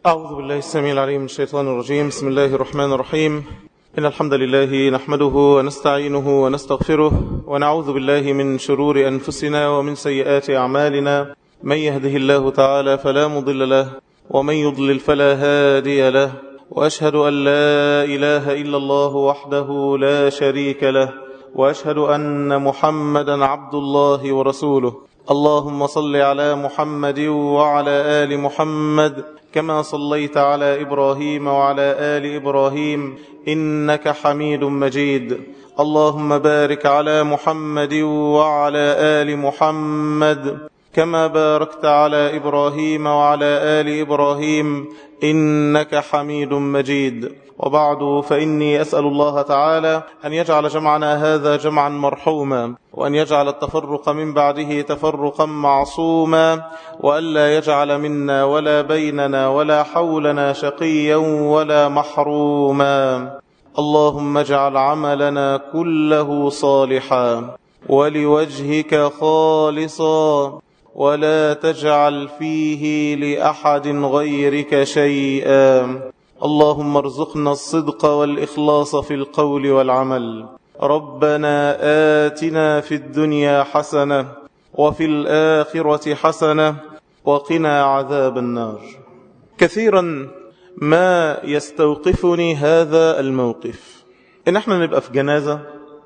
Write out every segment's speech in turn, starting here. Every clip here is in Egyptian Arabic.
أعوذ بالله السميع العليم من الشيطان الرجيم بسم الله الرحمن الرحيم إن الحمد لله نحمده ونستعينه ونستغفره ونعوذ بالله من شرور أنفسنا ومن سيئات أعمالنا من يهده الله تعالى فلا مضل له ومن يضلل فلا هادي له وأشهد أن لا إله إلا الله وحده لا شريك له وأشهد أن محمدا عبد الله ورسوله اللهم صل على محمد وعلى آل محمد كما صليت على إبراهيم وعلى آل إبراهيم إنك حميد مجيد اللهم بارك على محمد وعلى آل محمد كما باركت على إبراهيم وعلى آل إبراهيم إنك حميد مجيد وبعد فإني أسأل الله تعالى أن يجعل جمعنا هذا جمعا مرحوما وأن يجعل التفرق من بعده تفرقا معصوما وألا يجعل منا ولا بيننا ولا حولنا شقيا ولا محروما اللهم اجعل عملنا كله صالحا ولوجهك خالصا ولا تجعل فيه لأحد غيرك شيئا اللهم ارزقنا الصدق والإخلاص في القول والعمل ربنا آتنا في الدنيا حسنة وفي الآخرة حسنة وقنا عذاب النار كثيرا ما يستوقفني هذا الموقف إن احنا نبقى في جنازة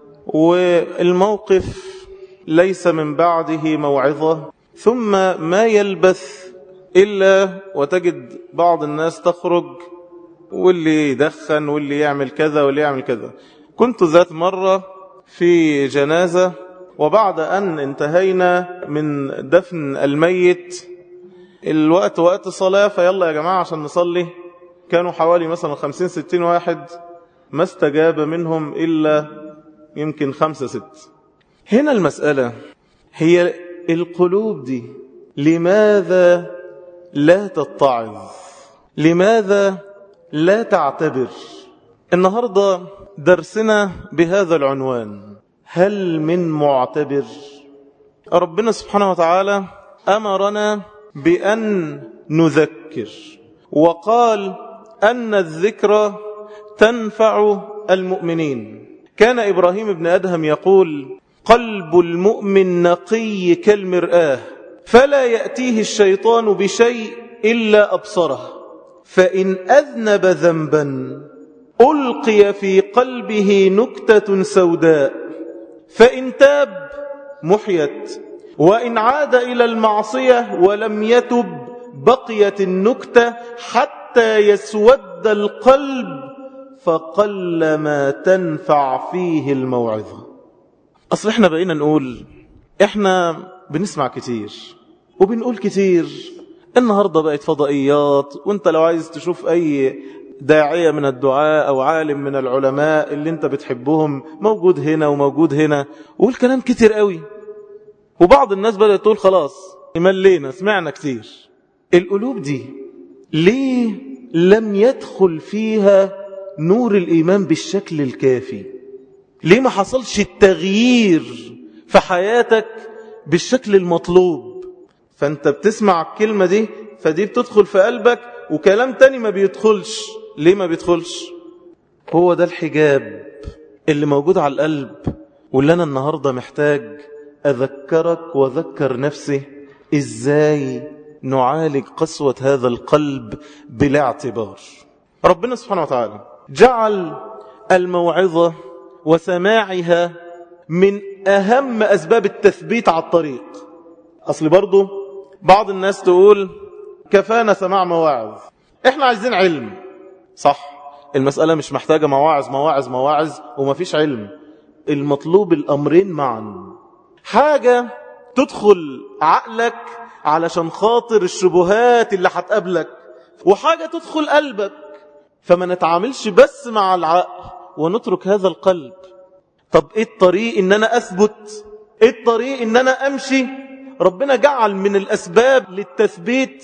والموقف ليس من بعده موعظة ثم ما يلبث إلا وتجد بعض الناس تخرج واللي يدخن واللي يعمل كذا واللي يعمل كذا كنت ذات مرة في جنازة وبعد أن انتهينا من دفن الميت الوقت وقت صلاة فيلا يا جماعة عشان نصلي كانوا حوالي مثلا خمسين ستين واحد ما استجاب منهم إلا يمكن خمسة ست هنا المسألة هي القلوب دي لماذا لا تتعظ لماذا لا تعتبر النهاردة درسنا بهذا العنوان هل من معتبر ربنا سبحانه وتعالى أمرنا بأن نذكر وقال أن الذكر تنفع المؤمنين كان إبراهيم بن أدهم يقول قلب المؤمن نقي كالمرآة فلا يأتيه الشيطان بشيء إلا أبصره فإن أذنب ذنبا ألقي في قلبه نكتة سوداء فإن تاب محيت وإن عاد إلى المعصية ولم يتب بقيت النكتة حتى يسود القلب فقل ما تنفع فيه الموعظة أصل احنا بقينا نقول احنا بنسمع كتير وبنقول كتير النهاردة بقت فضائيات وانت لو عايز تشوف اي داعية من الدعاء او عالم من العلماء اللي انت بتحبهم موجود هنا وموجود هنا والكلام كتير قوي وبعض الناس بدأت تقول خلاص ملينا سمعنا كتير القلوب دي ليه لم يدخل فيها نور الإيمان بالشكل الكافي ليه ما حصلش التغيير في حياتك بالشكل المطلوب فانت بتسمع الكلمة دي فدي بتدخل في قلبك وكلام تاني ما بيدخلش ليه ما بيدخلش هو ده الحجاب اللي موجود على القلب واللي أنا النهاردة محتاج أذكرك وذكر نفسي إزاي نعالج قسوة هذا القلب بلا اعتبار ربنا سبحانه وتعالى جعل الموعظة وسماعها من أهم أسباب التثبيت على الطريق أصل برضو بعض الناس تقول كفانا سماع مواعظ احنا عايزين علم صح المسألة مش محتاجة مواعظ مواعظ مواعظ ومفيش علم المطلوب الأمرين معا حاجة تدخل عقلك علشان خاطر الشبهات اللي هتقابلك وحاجة تدخل قلبك فما نتعاملش بس مع العقل ونترك هذا القلب طب ايه الطريق ان انا اثبت ايه الطريق ان انا امشي ربنا جعل من الاسباب للتثبيت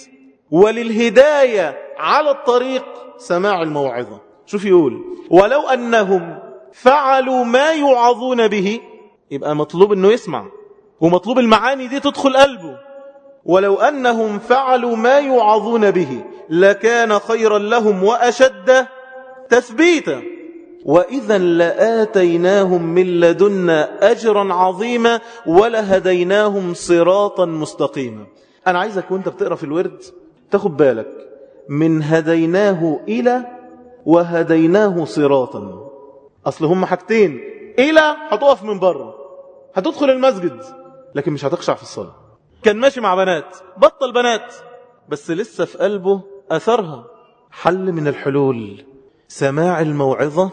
وللهداية على الطريق سماع الموعظة شوف يقول ولو انهم فعلوا ما يوعظون به يبقى مطلوب انه يسمع ومطلوب المعاني دي تدخل قلبه ولو أنهم فعلوا ما يوعظون به لكان خيرا لهم وأشد تثبيتا وإذا لآتيناهم من لدنا أجرا عظيما ولهديناهم صراطا مستقيما أنا عايزك وانت بتقرأ في الورد تاخد بالك من هديناه إلى وهديناه صراطا أصل هم حاجتين إلى هتقف من بره هتدخل المسجد لكن مش هتخشع في الصلاة كان ماشي مع بنات بطل بنات بس لسه في قلبه أثرها حل من الحلول سماع الموعظة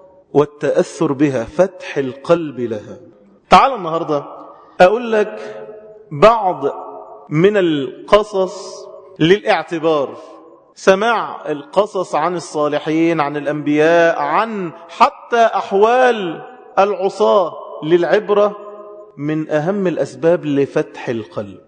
والتأثر بها فتح القلب لها تعال النهاردة أقول لك بعض من القصص للاعتبار سماع القصص عن الصالحين عن الأنبياء عن حتى أحوال العصاة للعبرة من أهم الأسباب لفتح القلب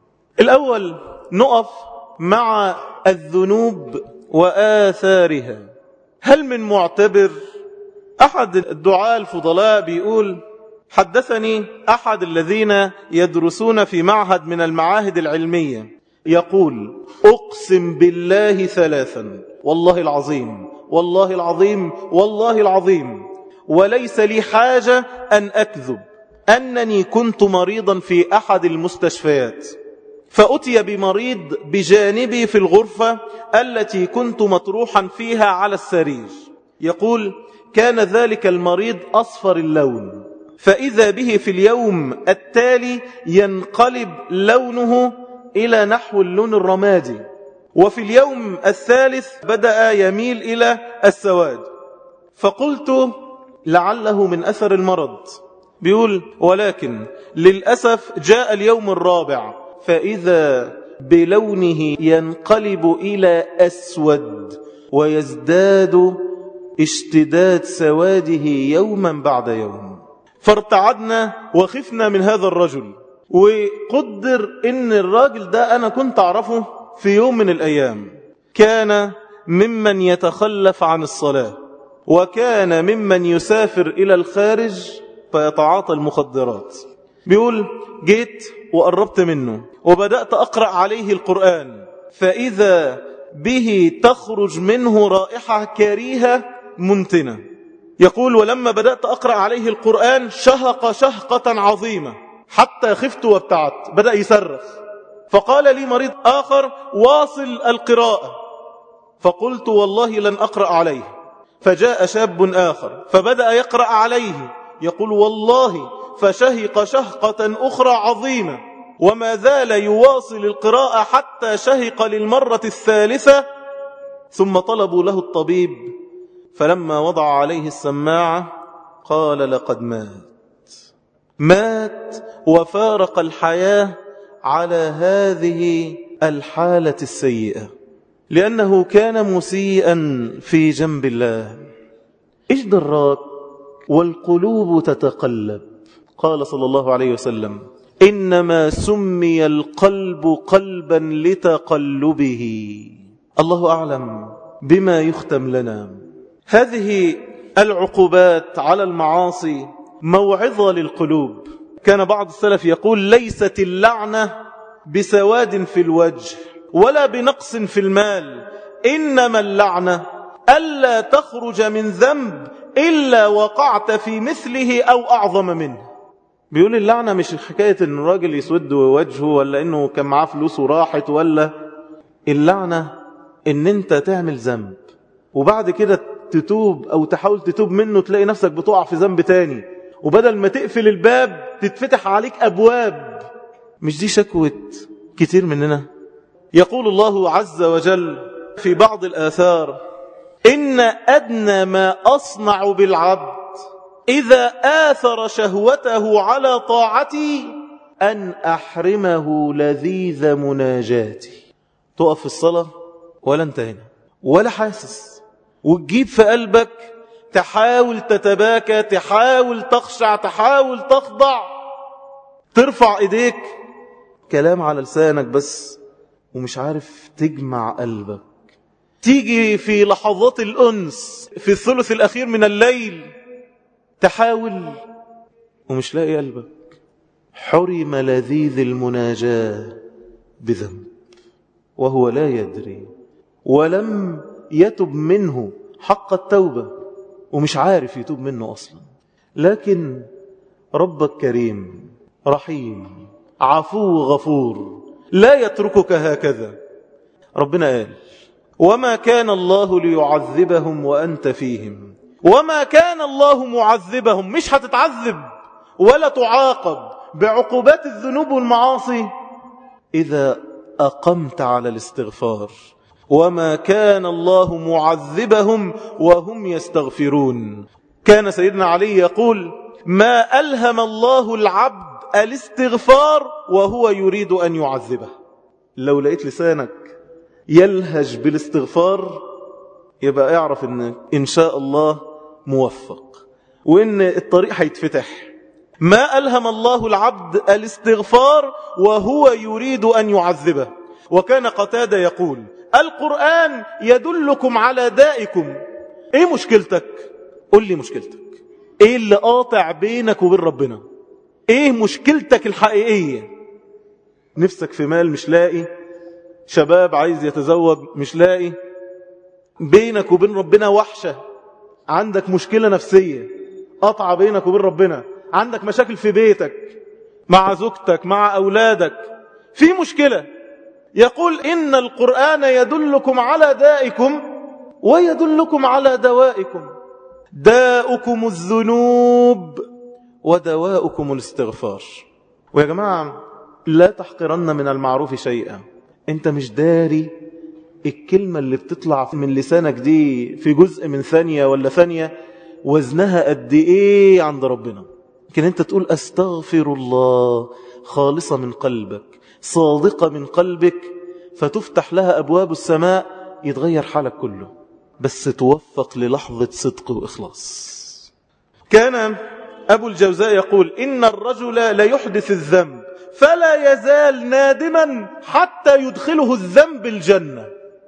الأول نقف مع الذنوب وآثارها هل من معتبر أحد الدعاء الفضلاء بيقول حدثني أحد الذين يدرسون في معهد من المعاهد العلمية يقول أقسم بالله ثلاثا والله العظيم والله العظيم والله العظيم وليس لي حاجة أن أكذب أنني كنت مريضا في أحد المستشفيات فأتي بمريض بجانبي في الغرفة التي كنت مطروحا فيها على السرير يقول كان ذلك المريض أصفر اللون فإذا به في اليوم التالي ينقلب لونه إلى نحو اللون الرمادي وفي اليوم الثالث بدأ يميل إلى السواد فقلت لعله من أثر المرض بيقول ولكن للأسف جاء اليوم الرابع فإذا بلونه ينقلب إلى أسود ويزداد اشتداد سواده يوما بعد يوم فارتعدنا وخفنا من هذا الرجل وقدر ان الراجل ده انا كنت اعرفه في يوم من الايام كان ممن يتخلف عن الصلاة وكان ممن يسافر الى الخارج فيتعاطى المخدرات بيقول جيت وقربت منه وبدأت أقرأ عليه القرآن فإذا به تخرج منه رائحة كريهة منتنة يقول ولما بدأت أقرأ عليه القرآن شهق شهقة عظيمة حتى خفت وابتعدت بدأ يصرخ فقال لي مريض آخر واصل القراءة فقلت والله لن أقرأ عليه فجاء شاب آخر فبدأ يقرأ عليه يقول والله فشهق شهقة أخرى عظيمة وما زال يواصل القراءة حتى شهق للمرة الثالثة ثم طلبوا له الطبيب فلما وضع عليه السماعة قال لقد مات مات وفارق الحياة على هذه الحالة السيئة لأنه كان مسيئا في جنب الله إيش دراك والقلوب تتقلب قال صلى الله عليه وسلم إنما سمي القلب قلبا لتقلبه الله أعلم بما يختم لنا هذه العقوبات على المعاصي موعظة للقلوب كان بعض السلف يقول ليست اللعنة بسواد في الوجه ولا بنقص في المال إنما اللعنة ألا تخرج من ذنب إلا وقعت في مثله أو أعظم منه بيقول اللعنة مش حكاية ان الراجل يسود وجهه ولا انه كان معاه فلوس وراحت ولا اللعنة ان انت تعمل ذنب وبعد كده تتوب او تحاول تتوب منه تلاقي نفسك بتقع في ذنب تاني وبدل ما تقفل الباب تتفتح عليك ابواب مش دي شكوة كتير مننا يقول الله عز وجل في بعض الآثار إن أدنى ما أصنع بالعبد إذا آثر شهوته على طاعتي أن أحرمه لذيذ مناجاتي تقف في الصلاة ولا انت هنا ولا حاسس وتجيب في قلبك تحاول تتباكى تحاول تخشع تحاول تخضع ترفع ايديك كلام على لسانك بس ومش عارف تجمع قلبك تيجي في لحظات الأنس في الثلث الأخير من الليل تحاول ومش لاقي قلبك حرم لذيذ المناجاة بذنب وهو لا يدري ولم يتب منه حق التوبة ومش عارف يتوب منه أصلا لكن ربك كريم رحيم عفو غفور لا يتركك هكذا ربنا قال وما كان الله ليعذبهم وأنت فيهم وما كان الله معذبهم مش هتتعذب ولا تعاقب بعقوبات الذنوب والمعاصي إذا أقمت على الاستغفار وما كان الله معذبهم وهم يستغفرون كان سيدنا علي يقول ما ألهم الله العبد الاستغفار وهو يريد أن يعذبه لو لقيت لسانك يلهج بالاستغفار يبقى اعرف ان ان شاء الله موفق وان الطريق هيتفتح ما ألهم الله العبد الاستغفار وهو يريد أن يعذبه وكان قتادة يقول القرآن يدلكم على دائكم ايه مشكلتك قل لي مشكلتك ايه اللي قاطع بينك وبين ربنا ايه مشكلتك الحقيقية نفسك في مال مش لاقي شباب عايز يتزوج مش لاقي بينك وبين ربنا وحشة عندك مشكلة نفسية قطع بينك وبين ربنا عندك مشاكل في بيتك مع زوجتك مع أولادك في مشكلة يقول إن القرآن يدلكم على دائكم ويدلكم على دوائكم داؤكم الذنوب ودواؤكم الاستغفار ويا جماعة لا تحقرن من المعروف شيئا انت مش داري الكلمة اللي بتطلع من لسانك دي في جزء من ثانية ولا ثانية وزنها قد ايه عند ربنا لكن انت تقول استغفر الله خالصة من قلبك صادقة من قلبك فتفتح لها أبواب السماء يتغير حالك كله بس توفق للحظة صدق وإخلاص كان أبو الجوزاء يقول إن الرجل ليحدث الذنب فلا يزال نادما حتى يدخله الذنب الجنة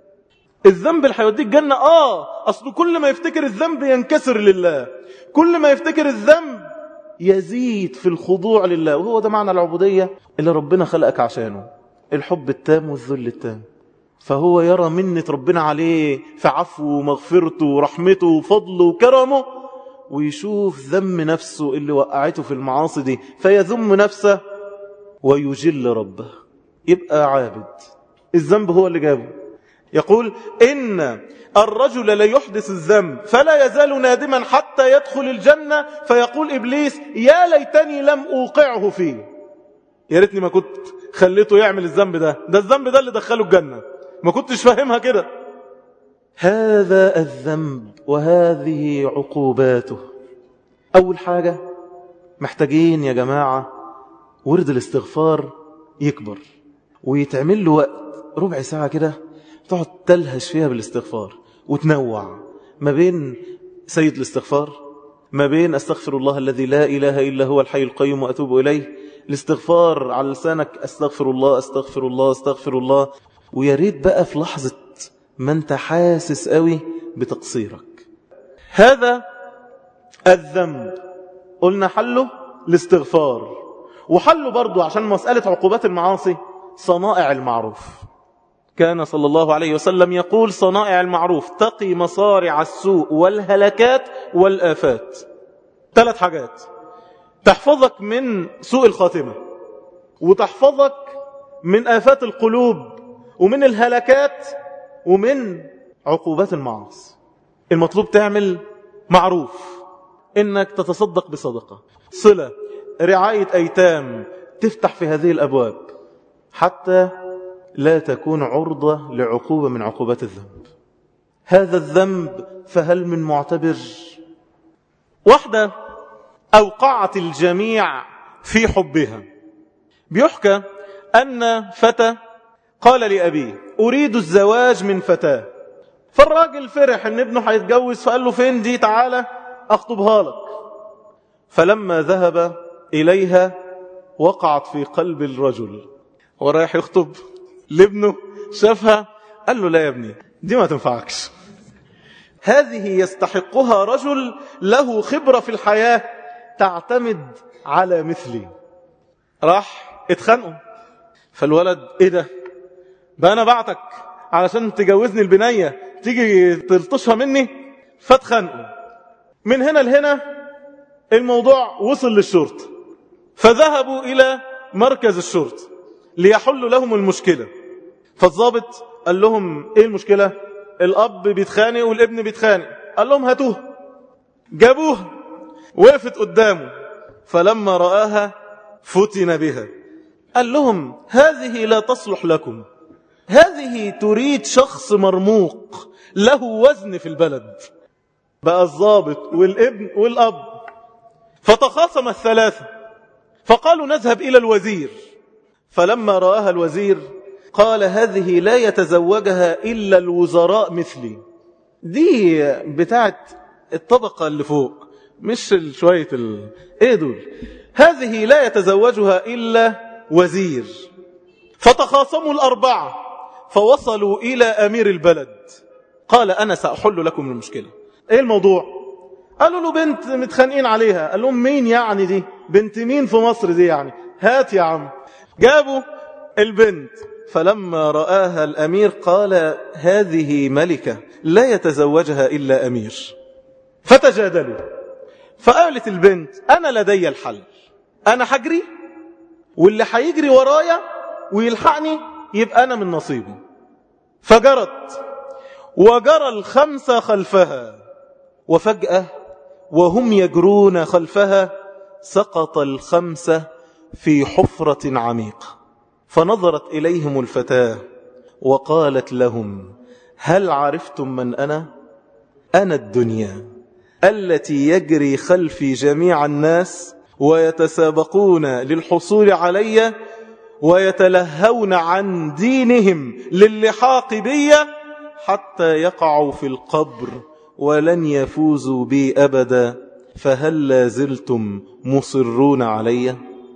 الذنب اللي هيوديك جنة آه أصل كل ما يفتكر الذنب ينكسر لله كل ما يفتكر الذنب يزيد في الخضوع لله وهو ده معنى العبودية اللي ربنا خلقك عشانه الحب التام والذل التام فهو يرى منة ربنا عليه في عفوه ومغفرته ورحمته وفضله وكرمه ويشوف ذم نفسه اللي وقعته في المعاصي دي فيذم نفسه ويجل ربه يبقى عابد الذنب هو اللي جابه يقول إن الرجل لا يحدث الذنب فلا يزال نادما حتى يدخل الجنة فيقول إبليس يا ليتني لم أوقعه فيه يا ريتني ما كنت خليته يعمل الذنب ده ده الذنب ده اللي دخله الجنة ما كنتش فاهمها كده هذا الذنب وهذه عقوباته أول حاجة محتاجين يا جماعة ورد الاستغفار يكبر ويتعمل له وقت ربع ساعة كده تقعد تلهش فيها بالاستغفار وتنوع ما بين سيد الاستغفار ما بين استغفر الله الذي لا إله إلا هو الحي القيوم وأتوب إليه الاستغفار على لسانك استغفر الله استغفر الله استغفر الله ويا ريت بقى في لحظة ما انت حاسس قوي بتقصيرك هذا الذنب قلنا حله الاستغفار وحله برضو عشان مسألة عقوبات المعاصي صنائع المعروف كان صلى الله عليه وسلم يقول صنائع المعروف تقي مصارع السوء والهلكات والآفات ثلاث حاجات تحفظك من سوء الخاتمة وتحفظك من آفات القلوب ومن الهلكات ومن عقوبات المعاصي المطلوب تعمل معروف انك تتصدق بصدقة صلة رعاية ايتام تفتح في هذه الابواب حتى لا تكون عرضة لعقوبة من عقوبات الذنب هذا الذنب فهل من معتبر واحدة أوقعت الجميع في حبها بيحكى أن فتى قال لأبيه أريد الزواج من فتاة فالراجل فرح أن ابنه هيتجوز فقال له فين دي تعالى أخطبها لك فلما ذهب إليها وقعت في قلب الرجل ورايح يخطب لابنه شافها قال له لا يا ابني دي ما تنفعكش هذه يستحقها رجل له خبرة في الحياة تعتمد على مثلي راح اتخانقوا فالولد ايه ده بقى انا بعتك علشان تجوزني البنية تيجي تلطشها مني فاتخانقوا من هنا لهنا الموضوع وصل للشرطة فذهبوا إلى مركز الشرطة ليحلوا لهم المشكلة فالضابط قال لهم ايه المشكلة الاب بيتخانق والابن بيتخانق قال لهم هاتوه جابوه وقفت قدامه فلما رآها فتن بها قال لهم هذه لا تصلح لكم هذه تريد شخص مرموق له وزن في البلد بقى الضابط والابن والأب فتخاصم الثلاثة فقالوا نذهب إلى الوزير فلما رآها الوزير قال هذه لا يتزوجها إلا الوزراء مثلي دي بتاعت الطبقة اللي فوق مش شوية ال... ايه دول هذه لا يتزوجها إلا وزير فتخاصموا الأربعة فوصلوا إلى أمير البلد قال أنا سأحل لكم المشكلة ايه الموضوع قالوا له بنت متخانقين عليها قال لهم مين يعني دي بنت مين في مصر دي يعني هات يا عم جابوا البنت فلما رآها الأمير قال هذه ملكة لا يتزوجها إلا أمير فتجادلوا فقالت البنت أنا لدي الحل أنا حجري واللي حيجري ورايا ويلحقني يبقى أنا من نصيبي فجرت وجرى الخمسة خلفها وفجأة وهم يجرون خلفها سقط الخمسة في حفرة عميقة فنظرت إليهم الفتاة وقالت لهم هل عرفتم من أنا؟ أنا الدنيا التي يجري خلفي جميع الناس ويتسابقون للحصول علي ويتلهون عن دينهم للحاق بي حتى يقعوا في القبر ولن يفوزوا بي أبدا فهل لا زلتم مصرون علي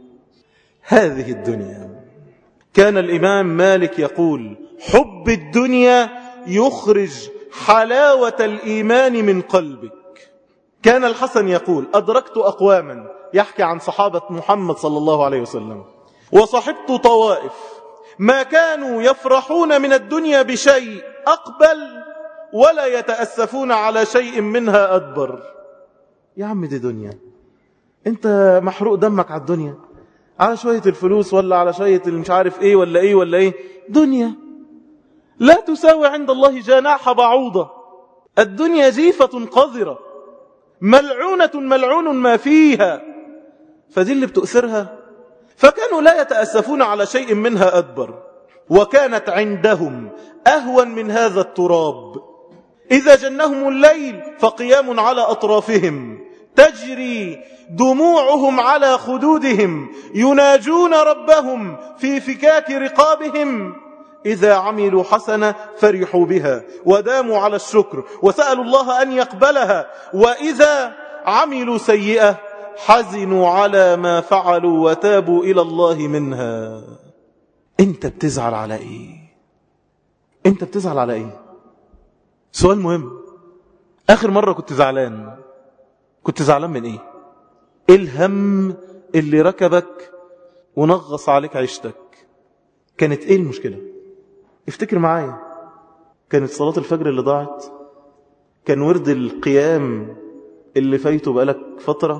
هذه الدنيا كان الإمام مالك يقول حب الدنيا يخرج حلاوة الإيمان من قلبك كان الحسن يقول أدركت أقواما يحكي عن صحابة محمد صلى الله عليه وسلم وصحبت طوائف ما كانوا يفرحون من الدنيا بشيء أقبل ولا يتأسفون على شيء منها أدبر يا عم دي دنيا انت محروق دمك على الدنيا على شوية الفلوس ولا على شوية مش عارف ايه ولا ايه ولا ايه دنيا لا تساوي عند الله جناح بعوضة الدنيا جيفة قذرة ملعونة ملعون ما فيها فدي اللي بتؤثرها فكانوا لا يتأسفون على شيء منها أدبر وكانت عندهم أهون من هذا التراب إذا جنهم الليل فقيام على أطرافهم تجري دموعهم على خدودهم يناجون ربهم في فكاك رقابهم إذا عملوا حسنة فرحوا بها وداموا على الشكر وسألوا الله أن يقبلها وإذا عملوا سيئة حزنوا على ما فعلوا وتابوا إلى الله منها أنت بتزعل على إيه أنت بتزعل على إيه سؤال مهم آخر مرة كنت زعلان كنت زعلان من إيه إيه الهم اللي ركبك ونغص عليك عيشتك كانت إيه المشكلة افتكر معايا كانت صلاة الفجر اللي ضاعت كان ورد القيام اللي فايته بقالك فترة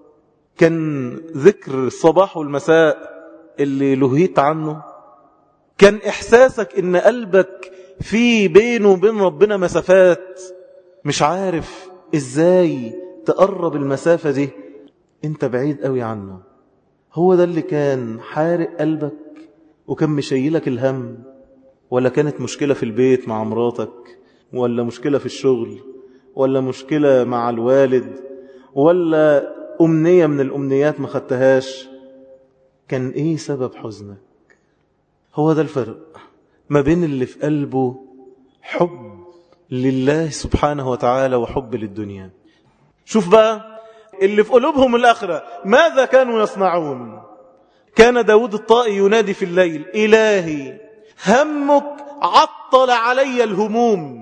كان ذكر الصباح والمساء اللي لهيت عنه كان إحساسك إن قلبك في بينه وبين ربنا مسافات مش عارف إزاي تقرب المسافة دي انت بعيد قوي عنه هو ده اللي كان حارق قلبك وكان مشيلك الهم ولا كانت مشكلة في البيت مع مراتك ولا مشكلة في الشغل ولا مشكلة مع الوالد ولا أمنية من الأمنيات ما خدتهاش كان إيه سبب حزنك هو ده الفرق ما بين اللي في قلبه حب لله سبحانه وتعالى وحب للدنيا شوف بقى اللي في قلوبهم الآخرة ماذا كانوا يصنعون كان داود الطائي ينادي في الليل إلهي همك عطل علي الهموم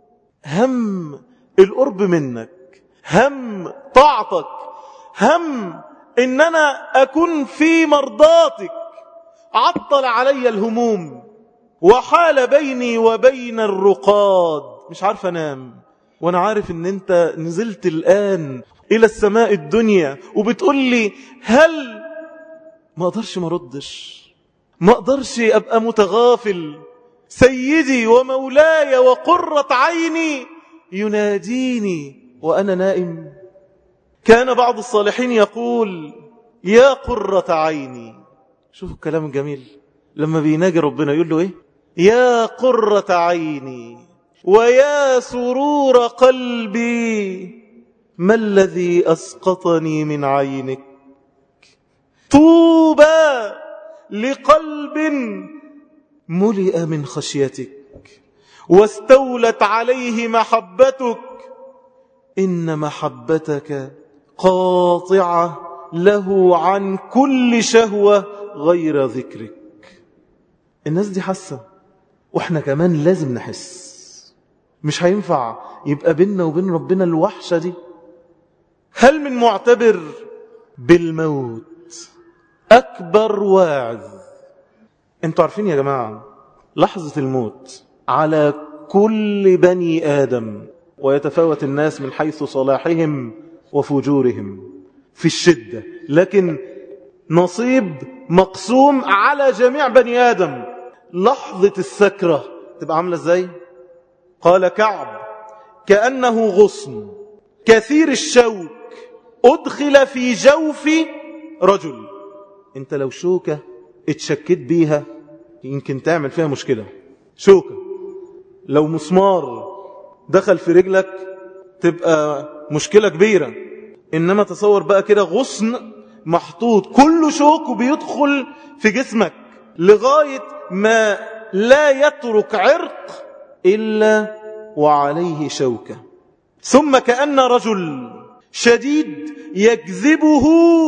هم القرب منك هم طاعتك هم ان انا اكون في مرضاتك عطل علي الهموم وحال بيني وبين الرقاد مش عارف انام وانا عارف ان انت نزلت الان الى السماء الدنيا وبتقول لي هل ما اقدرش ما ردش ما اقدرش ابقى متغافل سيدي ومولاي وقرة عيني يناديني وانا نائم كان بعض الصالحين يقول يا قرة عيني شوفوا الكلام الجميل لما بيناجي ربنا يقول له ايه يا قرة عيني ويا سرور قلبي ما الذي أسقطني من عينك طوبى لقلب ملئ من خشيتك واستولت عليه محبتك إن محبتك قاطعة له عن كل شهوة غير ذكرك الناس دي حاسة واحنا كمان لازم نحس مش هينفع يبقى بيننا وبين ربنا الوحشة دي هل من معتبر بالموت أكبر واعظ انتوا عارفين يا جماعة لحظة الموت على كل بني آدم ويتفاوت الناس من حيث صلاحهم وفجورهم في الشدة لكن نصيب مقسوم على جميع بني آدم لحظة السكرة تبقى عاملة ازاي قال كعب كأنه غصن كثير الشوك أدخل في جوف رجل انت لو شوكة اتشكيت بيها يمكن تعمل فيها مشكلة شوكة لو مسمار دخل في رجلك تبقى مشكلة كبيرة إنما تصور بقى كده غصن محطوط كله شوك وبيدخل في جسمك لغاية ما لا يترك عرق إلا وعليه شوكة ثم كأن رجل شديد يجذبه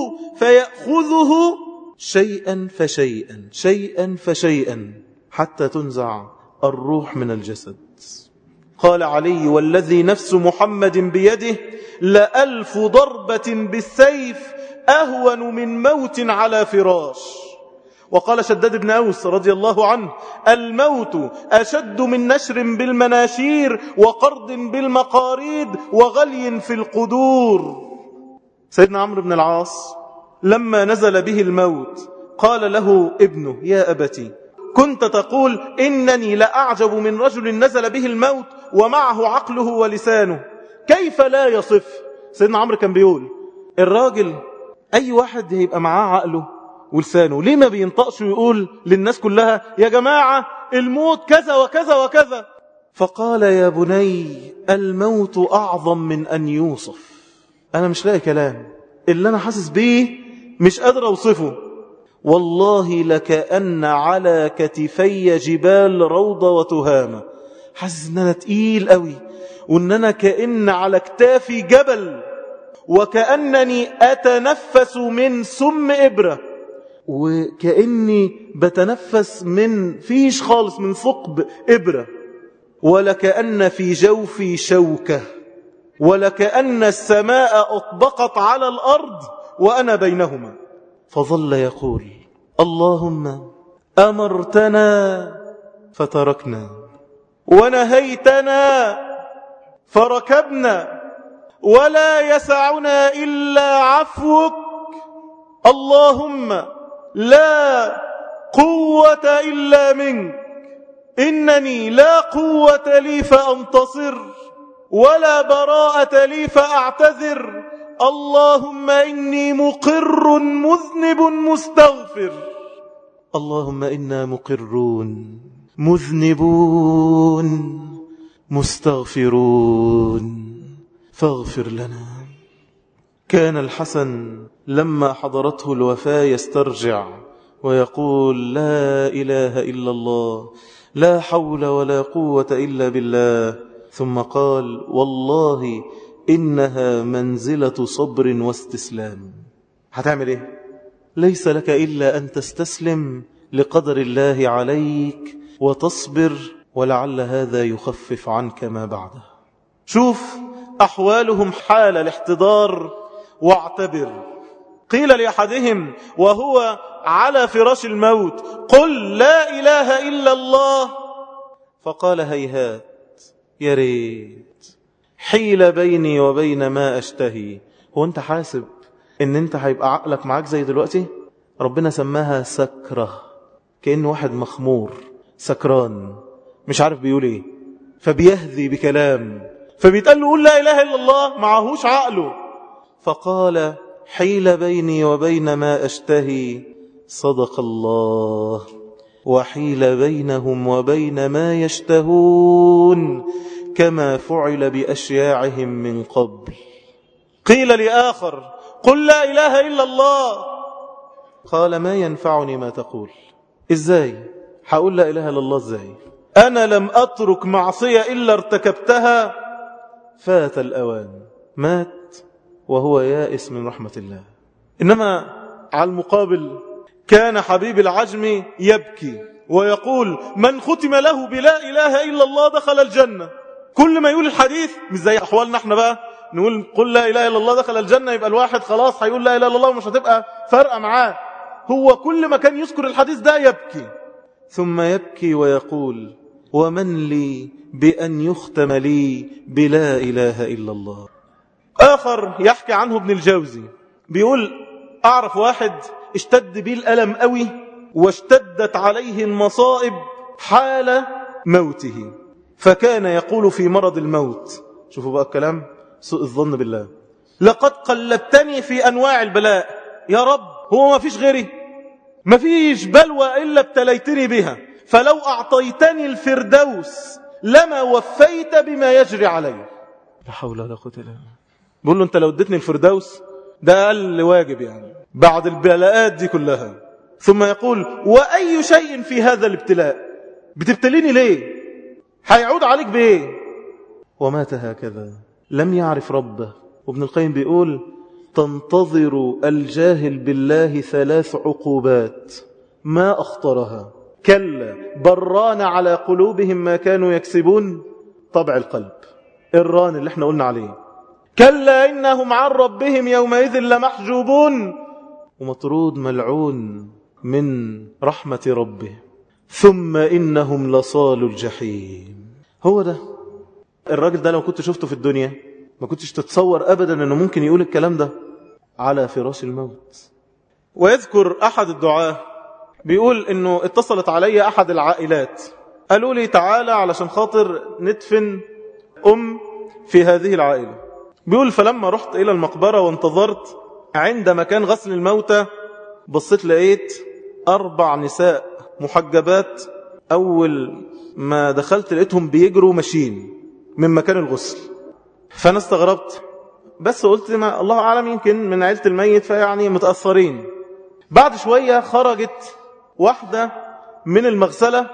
فيأخذه شيئا فشيئا شيئا فشيئا حتى تنزع الروح من الجسد قال علي والذي نفس محمد بيده لألف ضربة بالسيف أهون من موت على فراش وقال شداد بن أوس رضي الله عنه الموت أشد من نشر بالمناشير وقرض بالمقاريد وغلي في القدور سيدنا عمرو بن العاص لما نزل به الموت قال له ابنه يا أبتي كنت تقول إنني لأعجب من رجل نزل به الموت ومعه عقله ولسانه كيف لا يصف سيدنا عمرو كان بيقول الراجل أي واحد يبقى معاه عقله ولسانه ليه ما بينطقش ويقول للناس كلها يا جماعة الموت كذا وكذا وكذا فقال يا بني الموت أعظم من أن يوصف أنا مش لاقي كلام اللي أنا حاسس بيه مش قادر أوصفه والله لكأن على كتفي جبال روضة وتهامة حاسس ان انا تقيل قوي وان انا كأن على كتافي جبل وكأنني أتنفس من سم إبرة وكأني بتنفس من فيش خالص من ثقب إبرة ولكأن في جوفي شوكة ولكأن السماء أطبقت على الأرض وأنا بينهما فظل يقول اللهم أمرتنا فتركنا ونهيتنا فركبنا ولا يسعنا إلا عفوك اللهم لا قوة إلا منك إنني لا قوة لي فأنتصر ولا براءة لي فأعتذر اللهم إني مقر مذنب مستغفر اللهم إنا مقرون مذنبون مستغفرون فاغفر لنا كان الحسن لما حضرته الوفاة يسترجع ويقول لا إله إلا الله لا حول ولا قوة إلا بالله ثم قال والله إنها منزلة صبر واستسلام هتعمل إيه؟ ليس لك إلا أن تستسلم لقدر الله عليك وتصبر ولعل هذا يخفف عنك ما بعده شوف أحوالهم حال الاحتضار واعتبر قيل لأحدهم وهو على فراش الموت قل لا إله إلا الله فقال هيهات يا ريت حيل بيني وبين ما أشتهي هو أنت حاسب أن أنت هيبقى عقلك معاك زي دلوقتي ربنا سماها سكرة كأنه واحد مخمور سكران مش عارف بيقول ايه فبيهذي بكلام فبيتقال له قول لا إله إلا الله معهوش عقله فقال حيل بيني وبين ما أشتهي صدق الله وحيل بينهم وبين ما يشتهون كما فعل بأشياعهم من قبل قيل لآخر قل لا إله إلا الله قال ما ينفعني ما تقول إزاي حقول لا إله إلا الله إزاي أنا لم أترك معصية إلا ارتكبتها فات الأوان مات وهو يائس من رحمة الله إنما على المقابل كان حبيب العجم يبكي ويقول من ختم له بلا إله إلا الله دخل الجنة كل ما يقول الحديث مش زي أحوالنا احنا بقى نقول قل لا إله إلا الله دخل الجنة يبقى الواحد خلاص هيقول لا إله إلا الله ومش هتبقى فرقة معاه هو كل ما كان يذكر الحديث ده يبكي ثم يبكي ويقول ومن لي بأن يختم لي بلا إله إلا الله آخر يحكي عنه ابن الجوزي بيقول أعرف واحد اشتد بيه الألم قوي واشتدت عليه المصائب حال موته فكان يقول في مرض الموت شوفوا بقى الكلام سوء الظن بالله لقد قلبتني في أنواع البلاء يا رب هو ما فيش غيري ما فيش بلوى إلا ابتليتني بها فلو أعطيتني الفردوس لما وفيت بما يجري علي لا حول ولا قوة إلا بالله بقول له أنت لو اديتني الفردوس ده أقل واجب يعني بعد البلاءات دي كلها ثم يقول وأي شيء في هذا الابتلاء بتبتليني ليه هيعود عليك بإيه ومات هكذا لم يعرف ربه وابن القيم بيقول تنتظر الجاهل بالله ثلاث عقوبات ما أخطرها كلا بران على قلوبهم ما كانوا يكسبون طبع القلب الران اللي احنا قلنا عليه كلا إنهم عن ربهم يومئذ لمحجوبون ومطرود ملعون من رحمة ربه ثم إنهم لصال الجحيم هو ده الراجل ده لو كنت شفته في الدنيا ما كنتش تتصور أبدا أنه ممكن يقول الكلام ده على فراش الموت ويذكر أحد الدعاه بيقول أنه اتصلت علي أحد العائلات قالوا لي تعالى علشان خاطر ندفن أم في هذه العائلة بيقول فلما رحت إلى المقبرة وانتظرت عند مكان غسل الموتى بصيت لقيت أربع نساء محجبات أول ما دخلت لقيتهم بيجروا ماشيين من مكان الغسل فأنا استغربت بس قلت ما الله أعلم يمكن من عيلة الميت فيعني متأثرين بعد شوية خرجت واحدة من المغسلة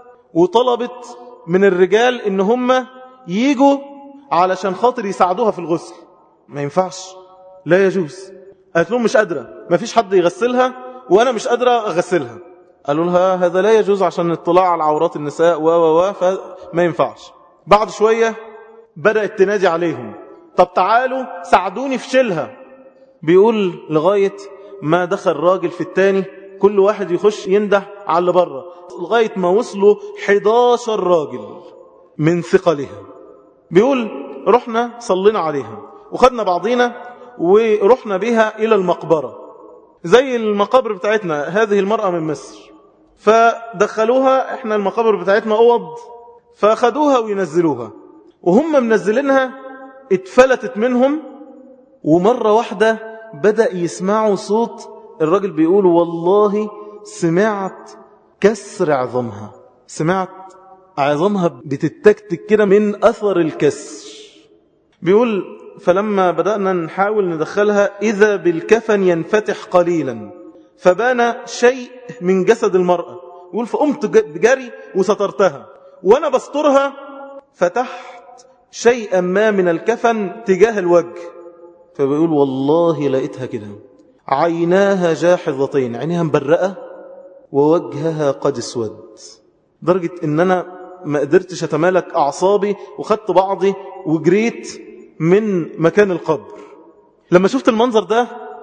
وطلبت من الرجال ان هم ييجوا علشان خاطر يساعدوها في الغسل ما ينفعش لا يجوز قالت لهم مش قادرة ما فيش حد يغسلها وانا مش قادرة اغسلها قالوا لها هذا لا يجوز عشان اطلاع على عورات النساء و و و فما ينفعش بعد شوية بدأت تنادي عليهم طب تعالوا ساعدوني في شيلها بيقول لغاية ما دخل راجل في التاني كل واحد يخش ينده على اللي بره لغاية ما وصلوا 11 راجل من ثقلها بيقول رحنا صلينا عليها وخدنا بعضينا ورحنا بها إلى المقبرة زي المقابر بتاعتنا هذه المرأة من مصر فدخلوها احنا المقابر بتاعتنا أوض فأخدوها وينزلوها وهم منزلينها اتفلتت منهم ومرة واحدة بدأ يسمعوا صوت الراجل بيقول والله سمعت كسر عظمها سمعت عظمها بتتكتك كده من أثر الكسر بيقول فلما بدأنا نحاول ندخلها إذا بالكفن ينفتح قليلا فبان شيء من جسد المرأة يقول فقمت بجري وسترتها وأنا بسترها فتحت شيئا ما من الكفن تجاه الوجه فبيقول والله لقيتها كده عيناها جاحظتين عينها مبرقة ووجهها قد اسود درجة ان انا ما قدرتش اتمالك اعصابي وخدت بعضي وجريت من مكان القبر لما شفت المنظر ده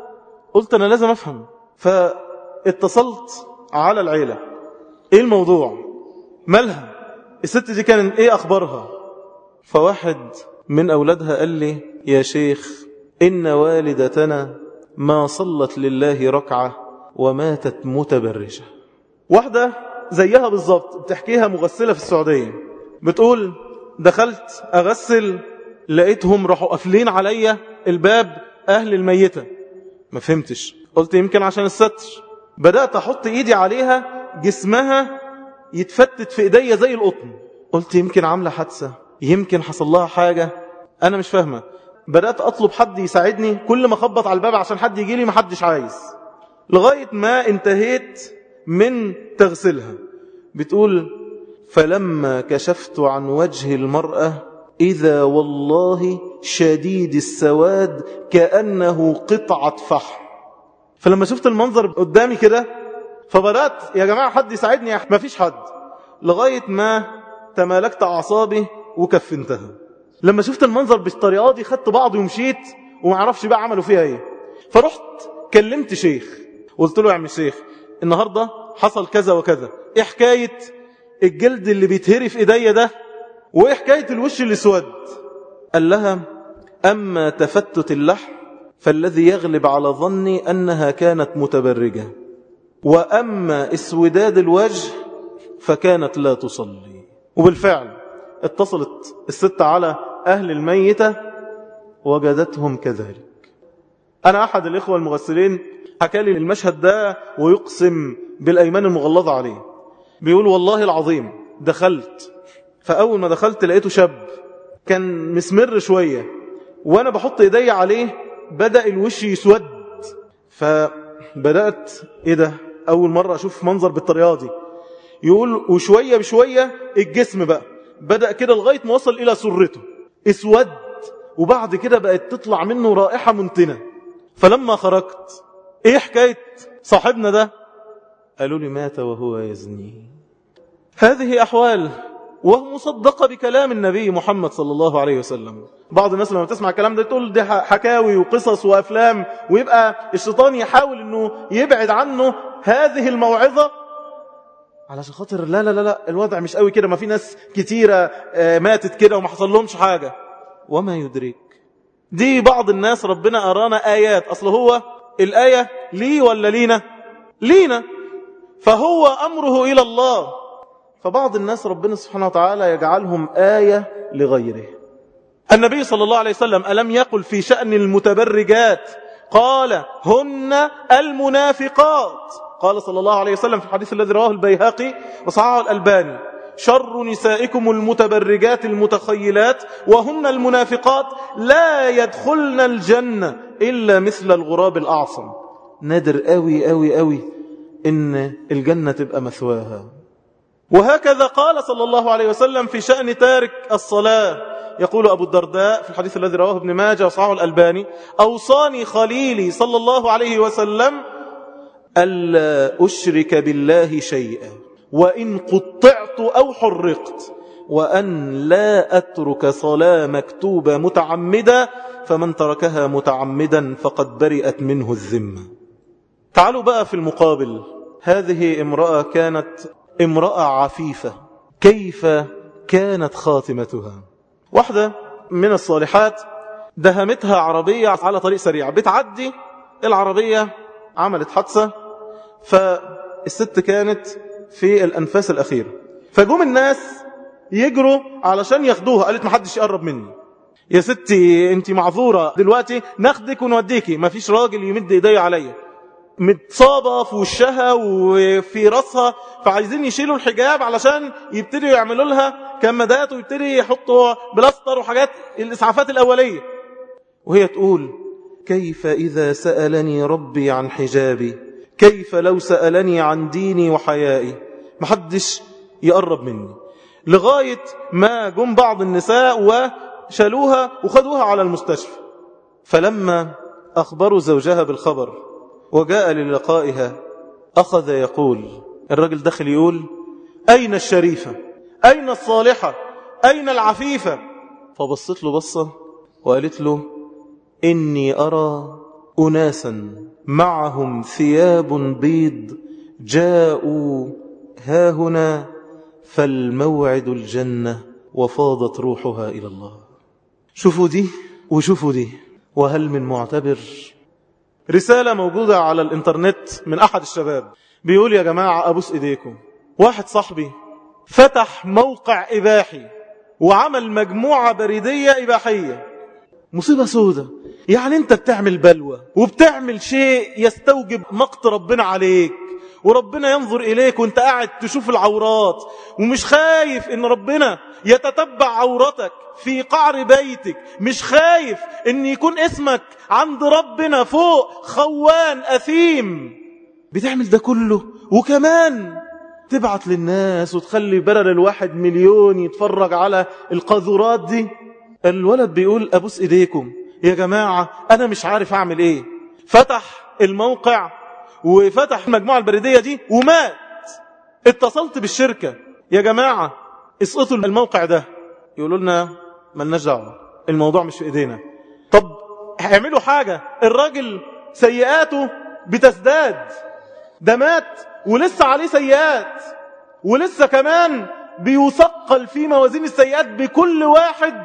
قلت أنا لازم أفهم فاتصلت على العيلة إيه الموضوع مالها الست دي كان إيه أخبارها فواحد من أولادها قال لي يا شيخ إن والدتنا ما صلت لله ركعة وماتت متبرجة واحدة زيها بالظبط بتحكيها مغسلة في السعودية بتقول دخلت أغسل لقيتهم راحوا قافلين عليا الباب أهل الميتة ما فهمتش قلت يمكن عشان الستر بدأت أحط إيدي عليها جسمها يتفتت في إيديا زي القطن قلت يمكن عاملة حادثة يمكن حصل لها حاجة أنا مش فاهمة بدأت أطلب حد يساعدني كل ما خبط على الباب عشان حد يجي لي ما حدش عايز لغاية ما انتهيت من تغسلها بتقول فلما كشفت عن وجه المرأة إذا والله شديد السواد كأنه قطعة فحم فلما شفت المنظر قدامي كده فبدأت يا جماعة حد يساعدني ما فيش حد لغاية ما تمالكت أعصابي وكفنتها لما شفت المنظر بالطريقة دي خدت بعضي ومشيت وما عرفش بقى عملوا فيها ايه فرحت كلمت شيخ قلت له يا عم الشيخ النهاردة حصل كذا وكذا ايه حكاية الجلد اللي بيتهري في ايديا ده وايه حكاية الوش الاسود قال لها اما تفتت اللحم فالذي يغلب على ظني انها كانت متبرجة واما اسوداد الوجه فكانت لا تصلي وبالفعل اتصلت الست على أهل الميتة وجدتهم كذلك أنا أحد الإخوة المغسلين حكى لي المشهد ده ويقسم بالأيمان المغلظة عليه بيقول والله العظيم دخلت فأول ما دخلت لقيته شاب كان مسمر شوية وأنا بحط إيدي عليه بدأ الوش يسود فبدأت إيه ده أول مرة أشوف منظر بالطريقة دي يقول وشوية بشوية الجسم بقى بدأ كده لغاية ما وصل إلى سرته اسود وبعد كده بقت تطلع منه رائحة منتنة فلما خرجت ايه حكاية صاحبنا ده قالوا لي مات وهو يزني هذه أحوال وهو مصدقة بكلام النبي محمد صلى الله عليه وسلم بعض الناس لما تسمع الكلام ده تقول دي حكاوي وقصص وأفلام ويبقى الشيطان يحاول أنه يبعد عنه هذه الموعظة علشان خاطر لا لا لا لا الوضع مش قوي كده ما في ناس كتيرة ماتت كده وما حصل لهمش حاجة وما يدرك دي بعض الناس ربنا أرانا آيات أصل هو الآية لي ولا لينا لينا فهو أمره إلى الله فبعض الناس ربنا سبحانه وتعالى يجعلهم آية لغيره النبي صلى الله عليه وسلم ألم يقل في شأن المتبرجات قال هن المنافقات قال صلى الله عليه وسلم في الحديث الذي رواه البيهقي وصححه الألباني شر نسائكم المتبرجات المتخيلات وهن المنافقات لا يدخلن الجنة إلا مثل الغراب الأعصم نادر قوي قوي قوي إن الجنة تبقى مثواها وهكذا قال صلى الله عليه وسلم في شأن تارك الصلاة يقول أبو الدرداء في الحديث الذي رواه ابن ماجه وصححه الألباني أوصاني خليلي صلى الله عليه وسلم ألا أشرك بالله شيئا وإن قطعت أو حرقت وأن لا أترك صلاة مكتوبة متعمدة فمن تركها متعمدا فقد برئت منه الذمة تعالوا بقى في المقابل هذه امرأة كانت امرأة عفيفة كيف كانت خاتمتها واحدة من الصالحات دهمتها عربية على طريق سريع بتعدي العربية عملت حادثة فالست كانت في الأنفاس الأخيرة فجوم الناس يجروا علشان ياخدوها قالت ما حدش يقرب مني يا ستي انت معذورة دلوقتي ناخدك ونوديكي ما فيش راجل يمد ايديه عليا متصابة في وشها وفي راسها فعايزين يشيلوا الحجاب علشان يبتدوا يعملوا لها كمادات ويبتدي يحطوا بلاستر وحاجات الإسعافات الأولية وهي تقول كيف إذا سألني ربي عن حجابي كيف لو سألني عن ديني وحيائي محدش يقرب مني لغاية ما جم بعض النساء وشالوها وخدوها على المستشفى فلما أخبروا زوجها بالخبر وجاء للقائها أخذ يقول الرجل دخل يقول أين الشريفة أين الصالحة أين العفيفة فبصت له بصة وقالت له إني أرى أناسا معهم ثياب بيض جاءوا هاهنا فالموعد الجنة وفاضت روحها إلى الله شوفوا دي وشوفوا دي وهل من معتبر رسالة موجودة على الانترنت من أحد الشباب بيقول يا جماعة أبوس إيديكم واحد صاحبي فتح موقع إباحي وعمل مجموعة بريدية إباحية مصيبة سودة يعني انت بتعمل بلوى وبتعمل شيء يستوجب مقت ربنا عليك وربنا ينظر إليك وانت قاعد تشوف العورات ومش خايف ان ربنا يتتبع عورتك في قعر بيتك مش خايف ان يكون اسمك عند ربنا فوق خوان أثيم بتعمل ده كله وكمان تبعت للناس وتخلي بلد الواحد مليون يتفرج على القاذورات دي الولد بيقول أبوس إيديكم يا جماعة أنا مش عارف أعمل إيه فتح الموقع وفتح المجموعة البريدية دي ومات اتصلت بالشركة يا جماعة اسقطوا الموقع ده يقولوا لنا ملناش دعوة الموضوع مش في ايدينا طب هيعملوا حاجة الراجل سيئاته بتزداد ده مات ولسه عليه سيئات ولسه كمان بيثقل في موازين السيئات بكل واحد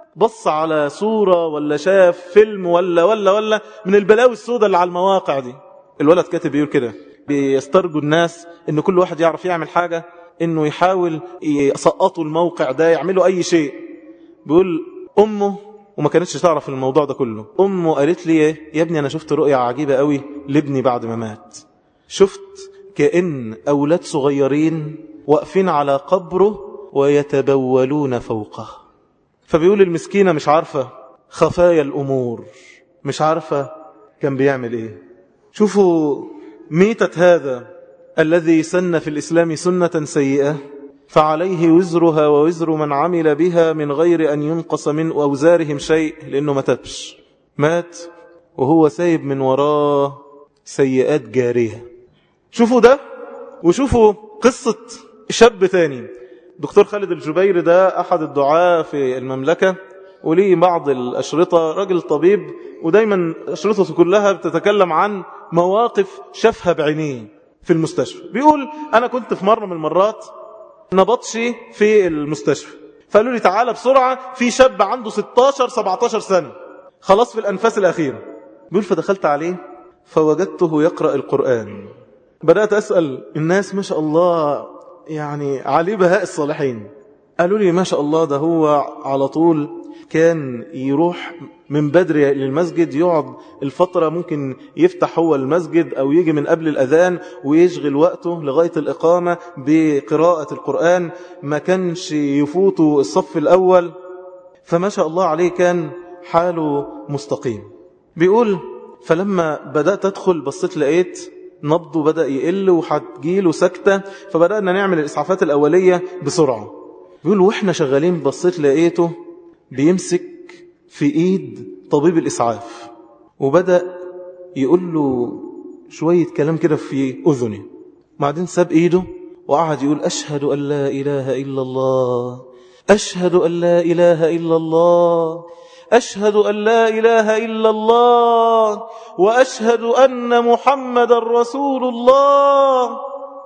بص على صورة ولا شاف فيلم ولا ولا ولا من البلاوي السوداء اللي على المواقع دي الولد كاتب بيقول كده بيسترجوا الناس ان كل واحد يعرف يعمل حاجة انه يحاول يسقطوا الموقع ده يعملوا اي شيء بيقول امه وما كانتش تعرف الموضوع ده كله امه قالت لي يا ابني انا شفت رؤية عجيبة قوي لابني بعد ما مات شفت كأن اولاد صغيرين واقفين على قبره ويتبولون فوقه فبيقول المسكينة مش عارفة خفايا الأمور مش عارفة كان بيعمل إيه شوفوا ميتة هذا الذي سن في الإسلام سنة سيئة فعليه وزرها ووزر من عمل بها من غير أن ينقص من أوزارهم شيء لأنه ما تبش مات وهو سايب من وراه سيئات جارية شوفوا ده وشوفوا قصة شاب تاني دكتور خالد الجبير ده أحد الدعاة في المملكة وليه بعض الأشرطة راجل طبيب ودايما أشرطته كلها بتتكلم عن مواقف شافها بعينيه في المستشفى بيقول أنا كنت في مرة من المرات نبطشي في المستشفى فقالوا لي تعالى بسرعة في شاب عنده 16-17 سنة خلاص في الأنفاس الأخيرة بيقول فدخلت عليه فوجدته يقرأ القرآن بدأت أسأل الناس ما شاء الله يعني علي بهاء الصالحين قالوا لي ما شاء الله ده هو على طول كان يروح من بدري للمسجد يقعد الفترة ممكن يفتح هو المسجد أو يجي من قبل الأذان ويشغل وقته لغاية الإقامة بقراءة القرآن ما كانش يفوته الصف الأول فما شاء الله عليه كان حاله مستقيم بيقول فلما بدأت أدخل بصيت لقيت نبضه بدأ يقل وهتجيله سكتة فبدأنا نعمل الإسعافات الأولية بسرعة بيقول وإحنا شغالين بصيت لقيته بيمسك في إيد طبيب الإسعاف وبدأ يقول له شوية كلام كده في أذنه بعدين ساب إيده وقعد يقول أشهد أن لا إله إلا الله أشهد أن لا إله إلا الله أشهد أن لا إله إلا الله وأشهد أن محمد رسول الله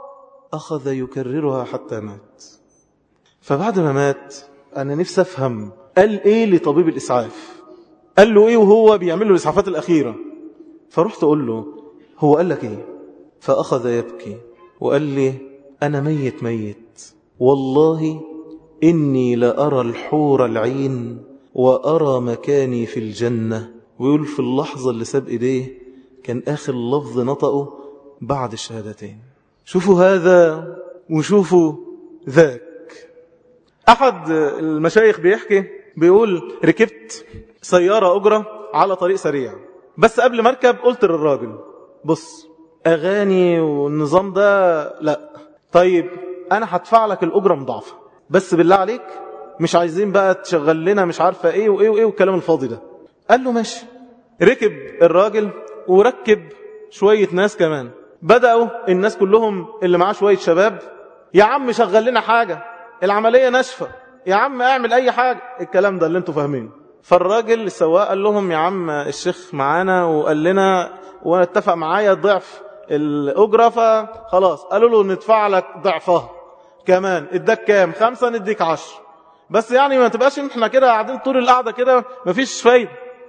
أخذ يكررها حتى مات فبعد ما مات أنا نفسي أفهم قال إيه لطبيب الإسعاف قال له إيه وهو بيعمل له الإسعافات الأخيرة فرحت أقول له هو قال لك إيه فأخذ يبكي وقال لي أنا ميت ميت والله إني لأرى الحور العين وأرى مكاني في الجنة ويقول في اللحظة اللي ساب إيديه كان آخر لفظ نطقه بعد الشهادتين شوفوا هذا وشوفوا ذاك أحد المشايخ بيحكي بيقول ركبت سيارة أجرة على طريق سريع بس قبل ما اركب قلت للراجل بص أغاني والنظام ده لا طيب أنا هدفع لك الأجرة مضاعفة بس بالله عليك مش عايزين بقى تشغل لنا مش عارفة ايه وايه وايه والكلام الفاضي ده قال له ماشي ركب الراجل وركب شوية ناس كمان بدأوا الناس كلهم اللي معاه شوية شباب يا عم شغل لنا حاجة العملية ناشفة يا عم اعمل اي حاجة الكلام ده اللي انتوا فاهمينه فالراجل السواق قال لهم يا عم الشيخ معانا وقال لنا واتفق معايا ضعف الأجرة فخلاص قالوا له ندفع لك ضعفها كمان اداك كام خمسة نديك عشر بس يعني ما تبقاش احنا كده قاعدين طول القعدة كده مفيش فايدة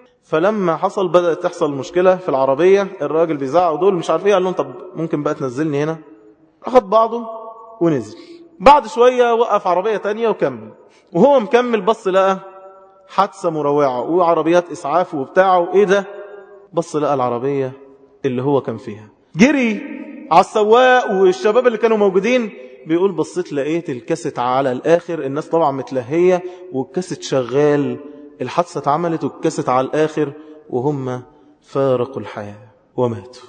فلما حصل بدأت تحصل مشكلة في العربية الراجل بيزعق دول مش عارف ايه قال لهم طب ممكن بقى تنزلني هنا اخد بعضه ونزل بعد شوية وقف عربية تانية وكمل وهو مكمل بص لقى حادثة مروعة وعربيات إسعاف وبتاعه إيه ده بص لقى العربية اللي هو كان فيها جري على السواق والشباب اللي كانوا موجودين بيقول بصيت لقيت الكاسيت على الآخر الناس طبعا متلهية والكاسيت شغال الحادثة اتعملت والكاسيت على الآخر وهم فارقوا الحياة وماتوا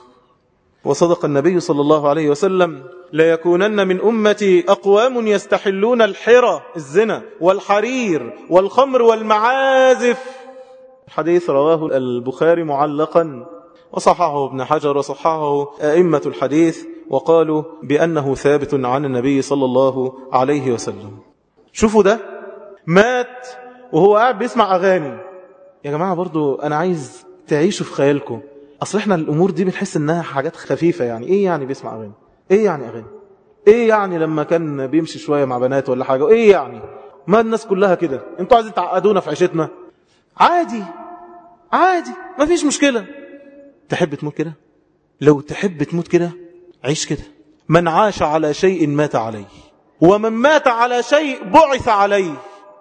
وصدق النبي صلى الله عليه وسلم ليكونن من أمتي أقوام يستحلون الحرى الزنا والحرير والخمر والمعازف الحديث رواه البخاري معلقا وصححه ابن حجر وصححه أئمة الحديث وقالوا بأنه ثابت عن النبي صلى الله عليه وسلم شوفوا ده مات وهو قاعد بيسمع أغاني يا جماعة برضو أنا عايز تعيشوا في خيالكم أصل إحنا الأمور دي بنحس إنها حاجات خفيفة يعني إيه يعني بيسمع أغاني إيه يعني أغاني إيه يعني لما كان بيمشي شوية مع بنات ولا حاجة إيه يعني ما الناس كلها كده انتوا عايزين تعقدونا في عيشتنا عادي عادي ما فيش مشكلة تحب تموت كده لو تحب تموت كده عيش كده من عاش على شيء مات عليه ومن مات على شيء بعث عليه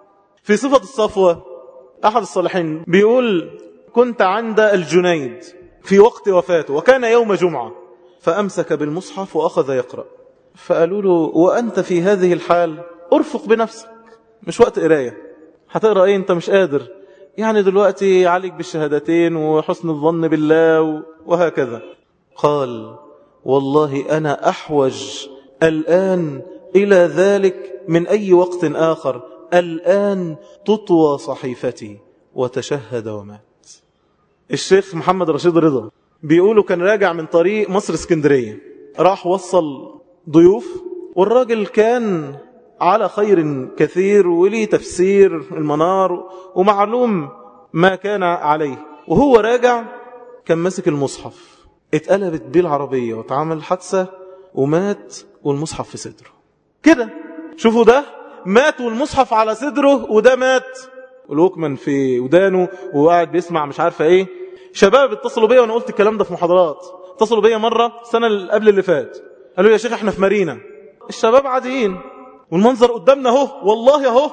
في صفة الصفوة أحد الصالحين بيقول كنت عند الجنيد في وقت وفاته وكان يوم جمعة فأمسك بالمصحف وأخذ يقرأ فقالوا له وأنت في هذه الحال أرفق بنفسك مش وقت قراية هتقرأ إيه أنت مش قادر يعني دلوقتي عليك بالشهادتين وحسن الظن بالله وهكذا قال والله أنا أحوج الآن إلى ذلك من أي وقت آخر الآن تطوى صحيفتي وتشهد ومات الشيخ محمد رشيد رضا بيقولوا كان راجع من طريق مصر اسكندرية راح وصل ضيوف والراجل كان على خير كثير وليه تفسير المنار ومعلوم ما كان عليه وهو راجع كان ماسك المصحف اتقلبت بيه العربية واتعمل حادثة ومات والمصحف في صدره كده شوفوا ده مات والمصحف على صدره وده مات والوكمان في ودانه وقاعد بيسمع مش عارفة ايه شباب اتصلوا بيا وانا قلت الكلام ده في محاضرات اتصلوا بيا مرة السنة اللي قبل اللي فات قالوا يا شيخ احنا في مارينا الشباب عاديين والمنظر قدامنا اهو والله اهو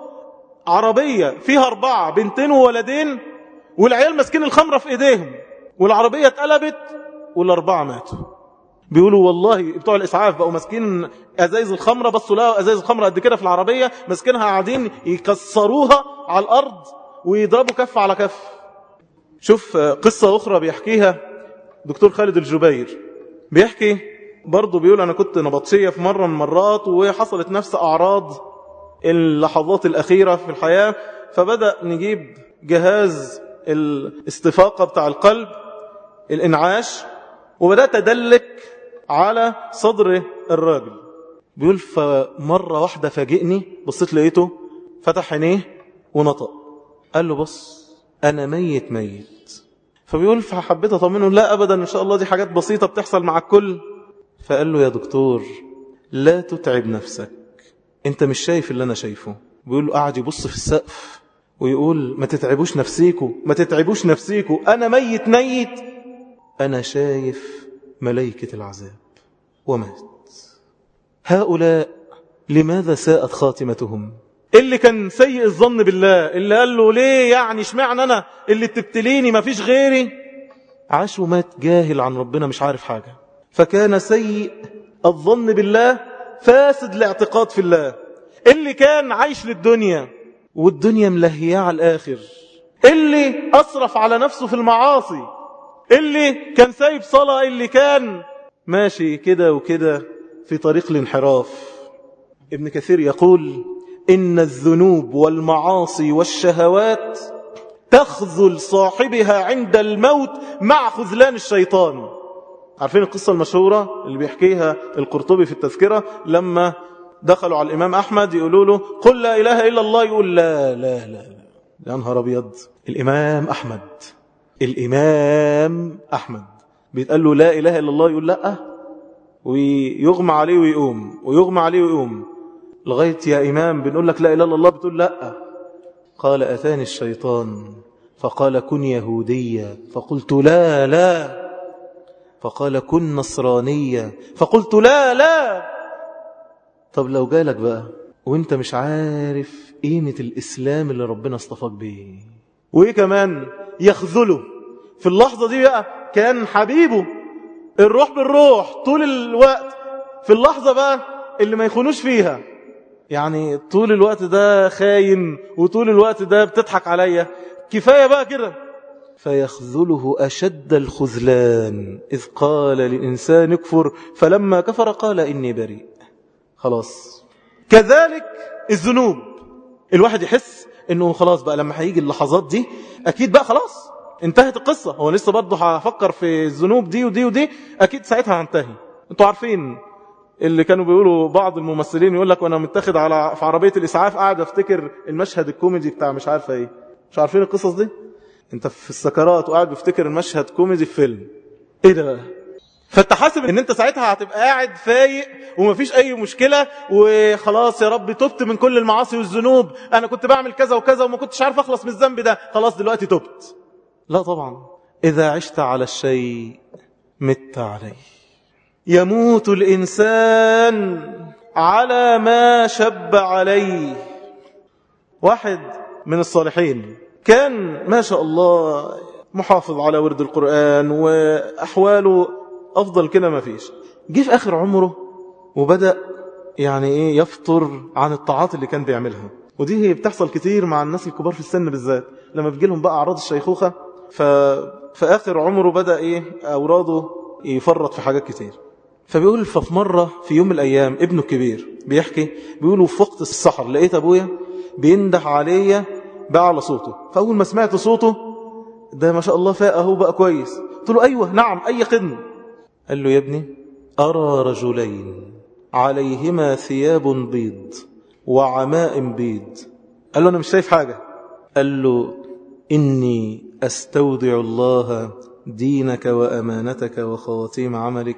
عربية فيها أربعة بنتين وولدين والعيال ماسكين الخمرة في إيديهم والعربية اتقلبت والأربعة ماتوا بيقولوا والله بتوع الإسعاف بقوا ماسكين أزايز الخمرة بصوا لها أزايز الخمرة قد كده في العربية ماسكينها قاعدين يكسروها على الأرض ويضربوا كف على كف شوف قصة أخرى بيحكيها دكتور خالد الجبير بيحكي برضه بيقول أنا كنت نبطشية في مرة من مرات وحصلت نفس أعراض اللحظات الأخيرة في الحياة فبدأ نجيب جهاز الاستفاقة بتاع القلب الانعاش وبدأت أدلك على صدر الراجل بيقول فمرة واحدة فاجئني بصيت لقيته فتح عينيه ونطق قال له بص أنا ميت ميت فبيقول فحبيت أطمنه لا أبدا إن شاء الله دي حاجات بسيطة بتحصل مع الكل فقال له يا دكتور لا تتعب نفسك انت مش شايف اللي انا شايفه بيقول له قاعد يبص في السقف ويقول ما تتعبوش نفسيكوا ما تتعبوش نفسيكوا انا ميت ميت انا شايف ملائكة العذاب ومات هؤلاء لماذا ساءت خاتمتهم اللي كان سيء الظن بالله اللي قال له ليه يعني اشمعنى انا اللي تبتليني ما فيش غيري عاش ومات جاهل عن ربنا مش عارف حاجة فكان سيء الظن بالله فاسد الاعتقاد في الله اللي كان عايش للدنيا والدنيا ملهياه على الآخر اللي أصرف على نفسه في المعاصي اللي كان سايب صلاة اللي كان ماشي كده وكده في طريق الانحراف ابن كثير يقول إن الذنوب والمعاصي والشهوات تخذل صاحبها عند الموت مع خذلان الشيطان عارفين القصة المشهورة اللي بيحكيها القرطبي في التذكرة لما دخلوا على الإمام أحمد يقولوا له قل لا إله إلا الله يقول لا لا لا يا نهار ابيض الامام احمد الامام احمد بيتقال له لا اله الا الله يقول لا ويغمى عليه ويقوم ويغمى عليه ويقوم لغايه يا امام بنقول لك لا اله الا الله بتقول لا قال اتاني الشيطان فقال كن يهوديا فقلت لا لا فقال كن نصرانيا فقلت لا لا طب لو جالك بقى وانت مش عارف قيمة الإسلام اللي ربنا اصطفاك بيه وإيه كمان يخذله في اللحظة دي بقى كان حبيبه الروح بالروح طول الوقت في اللحظة بقى اللي ما يخونوش فيها يعني طول الوقت ده خاين وطول الوقت ده بتضحك عليا كفاية بقى كده فيخذله أشد الخذلان إذ قال للإنسان اكفر فلما كفر قال إني بريء خلاص كذلك الذنوب الواحد يحس انه خلاص بقى لما هيجي اللحظات دي اكيد بقى خلاص انتهت القصة هو لسه برضه هفكر في الذنوب دي ودي ودي اكيد ساعتها هنتهي انتوا عارفين اللي كانوا بيقولوا بعض الممثلين يقول لك وانا متخذ على في عربية الاسعاف قاعد افتكر المشهد الكوميدي بتاع مش عارفه ايه مش عارفين القصص دي انت في السكرات وقاعد بيفتكر المشهد كوميدي في فيلم ايه ده بقى فانت حاسب ان انت ساعتها هتبقى قاعد فايق ومفيش اي مشكلة وخلاص يا رب تبت من كل المعاصي والذنوب انا كنت بعمل كذا وكذا وما كنتش عارف اخلص من الذنب ده خلاص دلوقتي تبت لا طبعا اذا عشت على الشيء مت عليه يموت الانسان على ما شب عليه واحد من الصالحين كان ما شاء الله محافظ على ورد القرآن وأحواله أفضل كده ما فيش جه في آخر عمره وبدأ يعني إيه يفطر عن الطاعات اللي كان بيعملها ودي هي بتحصل كتير مع الناس الكبار في السن بالذات لما بيجي لهم بقى أعراض الشيخوخة ففي آخر عمره بدأ إيه أوراده يفرط في حاجات كتير فبيقول ففي مرة في يوم من الأيام ابنه الكبير بيحكي بيقولوا في وقت السحر لقيت أبويا بينده عليا بأعلى صوته فأول ما سمعت صوته ده ما شاء الله فاق اهو بقى كويس قلت له أيوة نعم أي خدمة قال له يا ابني أرى رجلين عليهما ثياب بيض وعماء بيض قال له أنا مش شايف حاجة قال له إني أستودع الله دينك وأمانتك وخواتيم عملك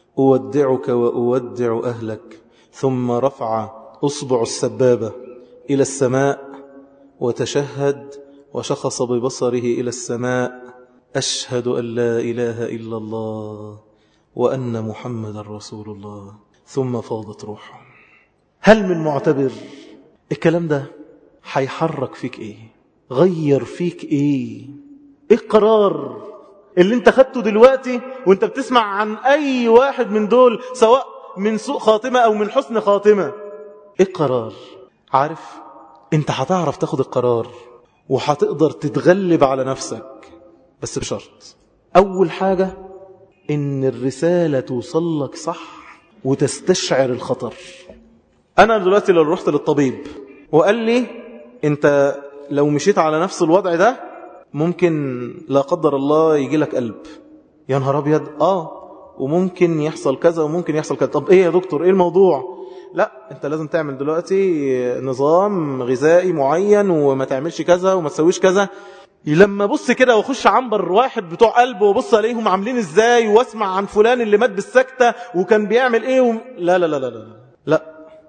أودعك وأودع أهلك ثم رفع أصبع السبابة إلى السماء وتشهد وشخص ببصره إلى السماء أشهد أن لا إله إلا الله وأن محمد رسول الله ثم فاضت روحه هل من معتبر الكلام ده هيحرك فيك ايه غير فيك ايه ايه القرار اللي انت خدته دلوقتي وانت بتسمع عن اي واحد من دول سواء من سوء خاتمة او من حسن خاتمة ايه القرار عارف انت هتعرف تاخد القرار وهتقدر تتغلب على نفسك بس بشرط اول حاجة ان الرسالة توصل لك صح وتستشعر الخطر انا دلوقتي لو رحت للطبيب وقال لي انت لو مشيت على نفس الوضع ده ممكن لا قدر الله يجي لك قلب يا نهار ابيض اه وممكن يحصل كذا وممكن يحصل كذا طب ايه يا دكتور ايه الموضوع لا انت لازم تعمل دلوقتي نظام غذائي معين وما تعملش كذا وما تسويش كذا لما بص كده واخش عنبر واحد بتوع قلب وبص عليهم عاملين ازاي واسمع عن فلان اللي مات بالسكتة وكان بيعمل ايه و... لا لا لا لا لا لا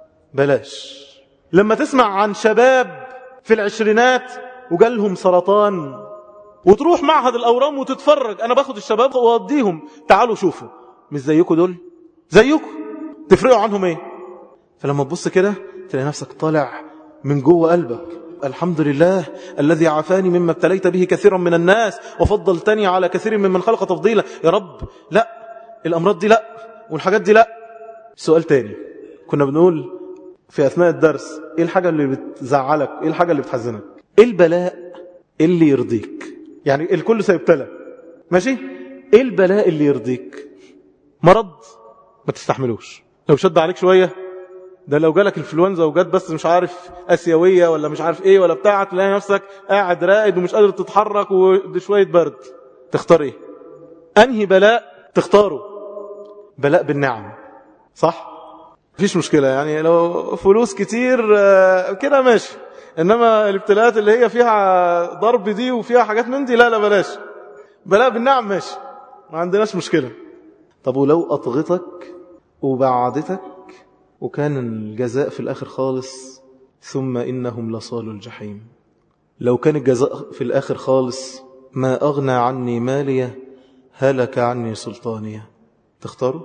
بلاش لما تسمع عن شباب في العشرينات وجالهم سرطان وتروح معهد الأورام وتتفرج أنا باخد الشباب وأوديهم تعالوا شوفوا مش زيكم دول زيكم تفرقوا عنهم ايه فلما تبص كده تلاقي نفسك طالع من جوه قلبك الحمد لله الذي عافاني مما ابتليت به كثيرا من الناس وفضلتني على كثير ممن خلق تفضيلا يا رب لا الأمراض دي لا والحاجات دي لا سؤال تاني كنا بنقول في أثناء الدرس إيه الحاجة اللي بتزعلك إيه الحاجة اللي بتحزنك إيه البلاء اللي يرضيك يعني الكل سيبتلى ماشي إيه البلاء اللي يرضيك مرض ما تستحملوش لو شد عليك شوية ده لو جالك الفلونزا وجات بس مش عارف اسيويه ولا مش عارف ايه ولا بتاع تلاقي نفسك قاعد راقد ومش قادر تتحرك ودي شويه برد تختار ايه انهي بلاء تختاره بلاء بالنعم صح مفيش مشكله يعني لو فلوس كتير كده ماشي إنما الابتلاءات اللي هي فيها ضرب دي وفيها حاجات من دي لا لا بلاش بلاء بالنعم ماشي ما عندناش مشكلة طب ولو أطغتك وبعدتك وكان الجزاء في الآخر خالص ثم إنهم لصال الجحيم لو كان الجزاء في الآخر خالص ما أغنى عني مالية هلك عني سلطانية تختاروا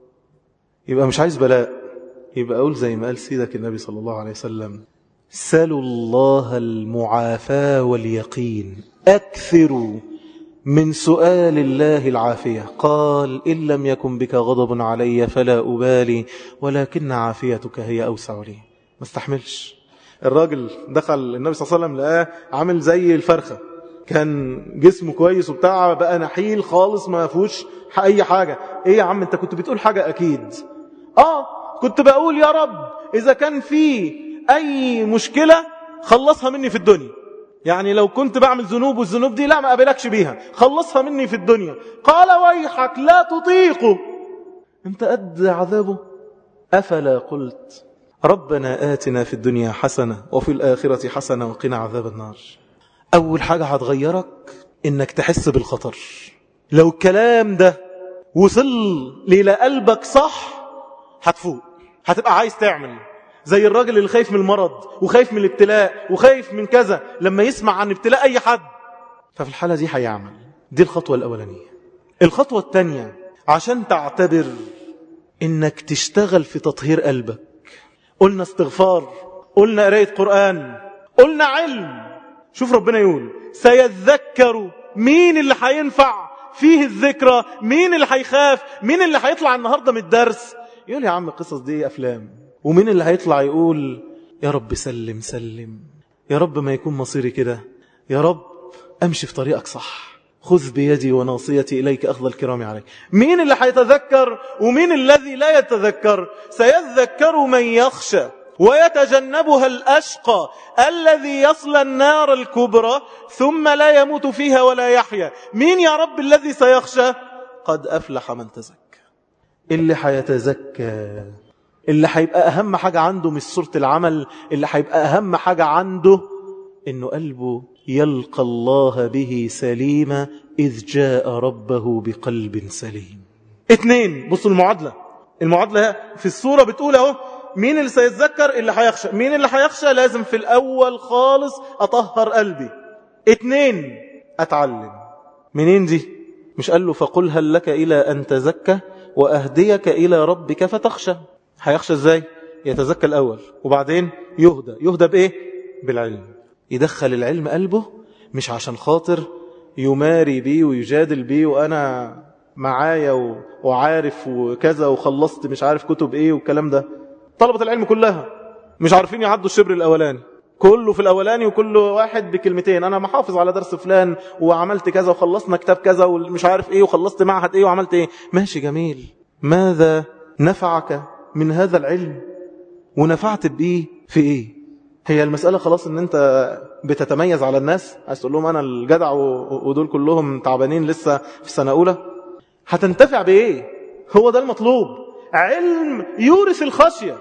يبقى مش عايز بلاء يبقى أقول زي ما قال سيدك النبي صلى الله عليه وسلم سلوا الله المعافاة واليقين أكثروا من سؤال الله العافية قال إن لم يكن بك غضب علي فلا أبالي ولكن عافيتك هي أوسع لي ما استحملش الراجل دخل النبي صلى الله عليه وسلم لقاه عامل زي الفرخة كان جسمه كويس وبتاع بقى نحيل خالص ما فيهوش أي حاجة إيه يا عم أنت كنت بتقول حاجة أكيد آه كنت بقول يا رب إذا كان في أي مشكلة خلصها مني في الدنيا يعني لو كنت بعمل ذنوب والذنوب دي لا ما قابلكش بيها خلصها مني في الدنيا قال ويحك لا تطيقه انت قد عذابه أفلا قلت ربنا آتنا في الدنيا حسنة وفي الآخرة حسنة وقنا عذاب النار أول حاجة هتغيرك إنك تحس بالخطر لو الكلام ده وصل إلى قلبك صح هتفوق هتبقى عايز تعمل زي الراجل اللي خايف من المرض وخايف من الابتلاء وخايف من كذا لما يسمع عن ابتلاء أي حد ففي الحالة دي هيعمل دي الخطوة الأولانية الخطوة الثانية عشان تعتبر إنك تشتغل في تطهير قلبك قلنا استغفار قلنا قراية قرآن قلنا علم شوف ربنا يقول سيذكر مين اللي هينفع فيه الذكرى مين اللي هيخاف مين اللي هيطلع النهاردة من الدرس يقول يا عم القصص دي أفلام ومين اللي هيطلع يقول يا رب سلم سلم يا رب ما يكون مصيري كده يا رب أمشي في طريقك صح خذ بيدي وناصيتي إليك أخذ الكرام عليك مين اللي هيتذكر ومين الذي لا يتذكر سيذكر من يخشى ويتجنبها الأشقى الذي يصل النار الكبرى ثم لا يموت فيها ولا يحيا مين يا رب الذي سيخشى قد أفلح من تزكى اللي هيتزكى اللي هيبقى أهم حاجة عنده مش صورة العمل اللي هيبقى أهم حاجة عنده إنه قلبه يلقى الله به سليما إذ جاء ربه بقلب سليم اثنين بصوا المعادلة المعادلة في الصورة بتقول اهو مين اللي سيتذكر اللي هيخشى مين اللي هيخشى لازم في الأول خالص أطهر قلبي اثنين أتعلم منين دي مش قال له فقل هل لك إلى أن تزكى وأهديك إلى ربك فتخشى هيخشى ازاي يتزكى الأول وبعدين يهدى يهدى بإيه بالعلم يدخل العلم قلبه مش عشان خاطر يماري بيه ويجادل بيه وأنا معايا وعارف وكذا وخلصت مش عارف كتب إيه والكلام ده طلبة العلم كلها مش عارفين يعدوا الشبر الأولاني كله في الأولاني وكل واحد بكلمتين أنا محافظ على درس فلان وعملت كذا وخلصنا كتاب كذا ومش عارف إيه وخلصت معهد إيه وعملت إيه ماشي جميل ماذا نفعك من هذا العلم ونفعت بيه في إيه هي المسألة خلاص ان انت بتتميز على الناس عايز تقول لهم انا الجدع ودول كلهم تعبانين لسه في سنة اولى هتنتفع بايه هو ده المطلوب علم يورث الخشية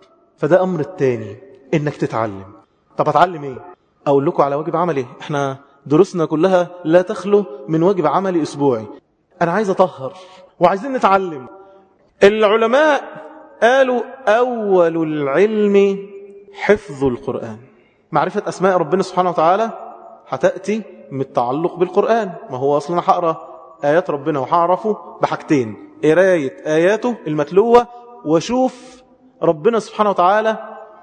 فده امر التاني انك تتعلم طب اتعلم ايه اقول لكم على واجب عملي احنا دروسنا كلها لا تخلو من واجب عملي اسبوعي انا عايز اطهر وعايزين نتعلم العلماء قالوا اول العلم حفظ القرآن معرفة أسماء ربنا سبحانه وتعالى هتأتي من التعلق بالقرآن ما هو أصلا هقرأ آيات ربنا وهعرفه بحاجتين قراية آياته المتلوة وشوف ربنا سبحانه وتعالى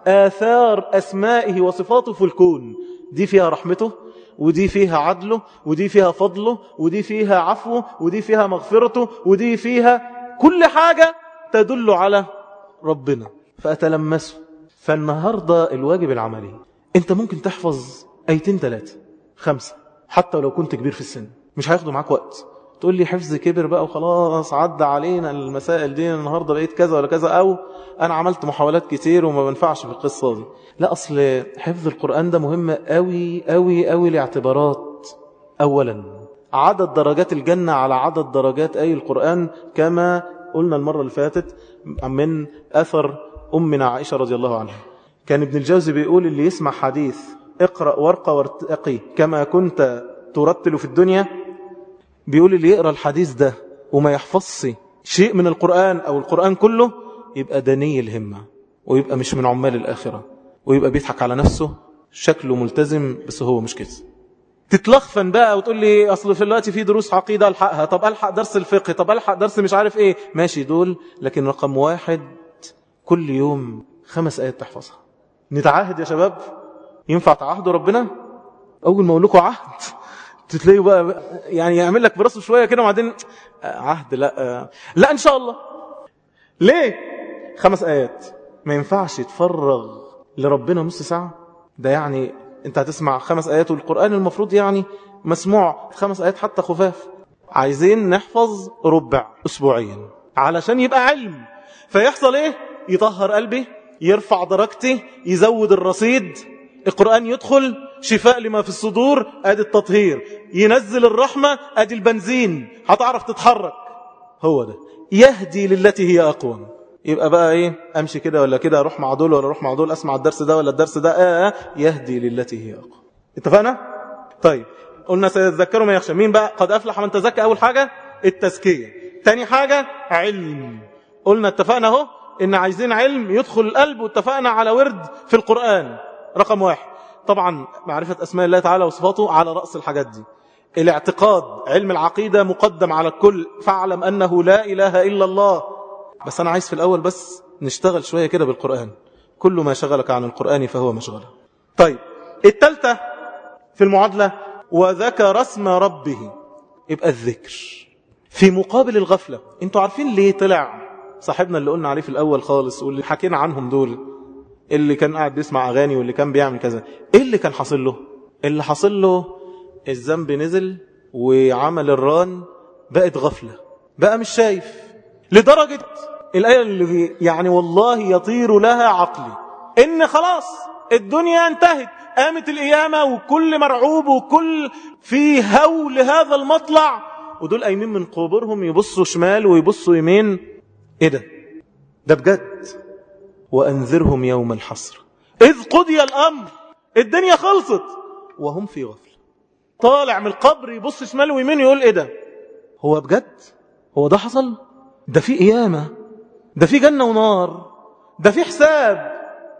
آثار أسمائه وصفاته في الكون دي فيها رحمته ودي فيها عدله ودي فيها فضله ودي فيها عفوه ودي فيها مغفرته ودي فيها كل حاجة تدل على ربنا فأتلمسه فالنهاردة الواجب العملي انت ممكن تحفظ ايتين ثلاثة خمسة حتى لو كنت كبير في السن مش هياخدوا معاك وقت تقول لي حفظ كبر بقى وخلاص عدى علينا المسائل دي النهاردة بقيت كذا ولا كذا او انا عملت محاولات كتير وما بنفعش في القصة دي لا اصل حفظ القرآن ده مهم قوي قوي قوي لاعتبارات اولا عدد درجات الجنة على عدد درجات اي القرآن كما قلنا المرة اللي فاتت من اثر أمنا عائشة رضي الله عنها كان ابن الجوزي بيقول اللي يسمع حديث اقرأ ورقة وارتقي كما كنت ترتل في الدنيا بيقول اللي يقرأ الحديث ده وما يحفظش شيء من القرآن أو القرآن كله يبقى دني الهمة ويبقى مش من عمال الآخرة ويبقى بيضحك على نفسه شكله ملتزم بس هو مش كده تتلخفن بقى وتقول لي أصل في الوقت في دروس عقيدة ألحقها طب ألحق درس الفقه طب ألحق درس مش عارف إيه ماشي دول لكن رقم واحد كل يوم خمس آيات تحفظها نتعاهد يا شباب ينفع تعاهدوا ربنا أول ما أقول لكم عهد تتلاقوا بقى يعني يعمل لك براسه شوية كده وبعدين عهد لا لا إن شاء الله ليه خمس آيات ما ينفعش تفرغ لربنا نص ساعة ده يعني انت هتسمع خمس آيات والقرآن المفروض يعني مسموع خمس آيات حتى خفاف عايزين نحفظ ربع أسبوعيا علشان يبقى علم فيحصل ايه يطهر قلبي يرفع درجتي يزود الرصيد القرآن يدخل شفاء لما في الصدور ادي التطهير ينزل الرحمة ادي البنزين هتعرف تتحرك هو ده يهدي للتي هي أقوم يبقى بقى ايه امشي كده ولا كده اروح مع دول ولا اروح مع دول اسمع الدرس ده ولا الدرس ده آه يهدي للتي هي أقوم اتفقنا طيب قلنا سيتذكروا ما يخشى مين بقى قد أفلح من تزكى أول حاجة التزكية تاني حاجة علم قلنا اتفقنا اهو ان عايزين علم يدخل القلب واتفقنا على ورد في القرآن رقم واحد طبعا معرفة أسماء الله تعالى وصفاته على رأس الحاجات دي الاعتقاد علم العقيدة مقدم على الكل فاعلم أنه لا إله إلا الله بس أنا عايز في الأول بس نشتغل شوية كده بالقرآن كل ما شغلك عن القرآن فهو مشغله طيب التالتة في المعادلة وذكر اسم ربه يبقى الذكر في مقابل الغفلة انتوا عارفين ليه طلع صاحبنا اللي قلنا عليه في الأول خالص واللي حكينا عنهم دول اللي كان قاعد بيسمع أغاني واللي كان بيعمل كذا ايه اللي كان حاصل له اللي حاصل له الذنب نزل وعمل الران بقت غفلة بقى مش شايف لدرجة الآية اللي يعني والله يطير لها عقلي إن خلاص الدنيا انتهت قامت القيامة وكل مرعوب وكل في هول هذا المطلع ودول قايمين من قبورهم يبصوا شمال ويبصوا يمين ايه ده ده بجد وأنذرهم يوم الحصر إذ قضي الأمر الدنيا خلصت وهم في غفلة طالع من القبر يبص شمال ويمين يقول ايه ده هو بجد هو ده حصل ده في قيامة ده في جنة ونار ده في حساب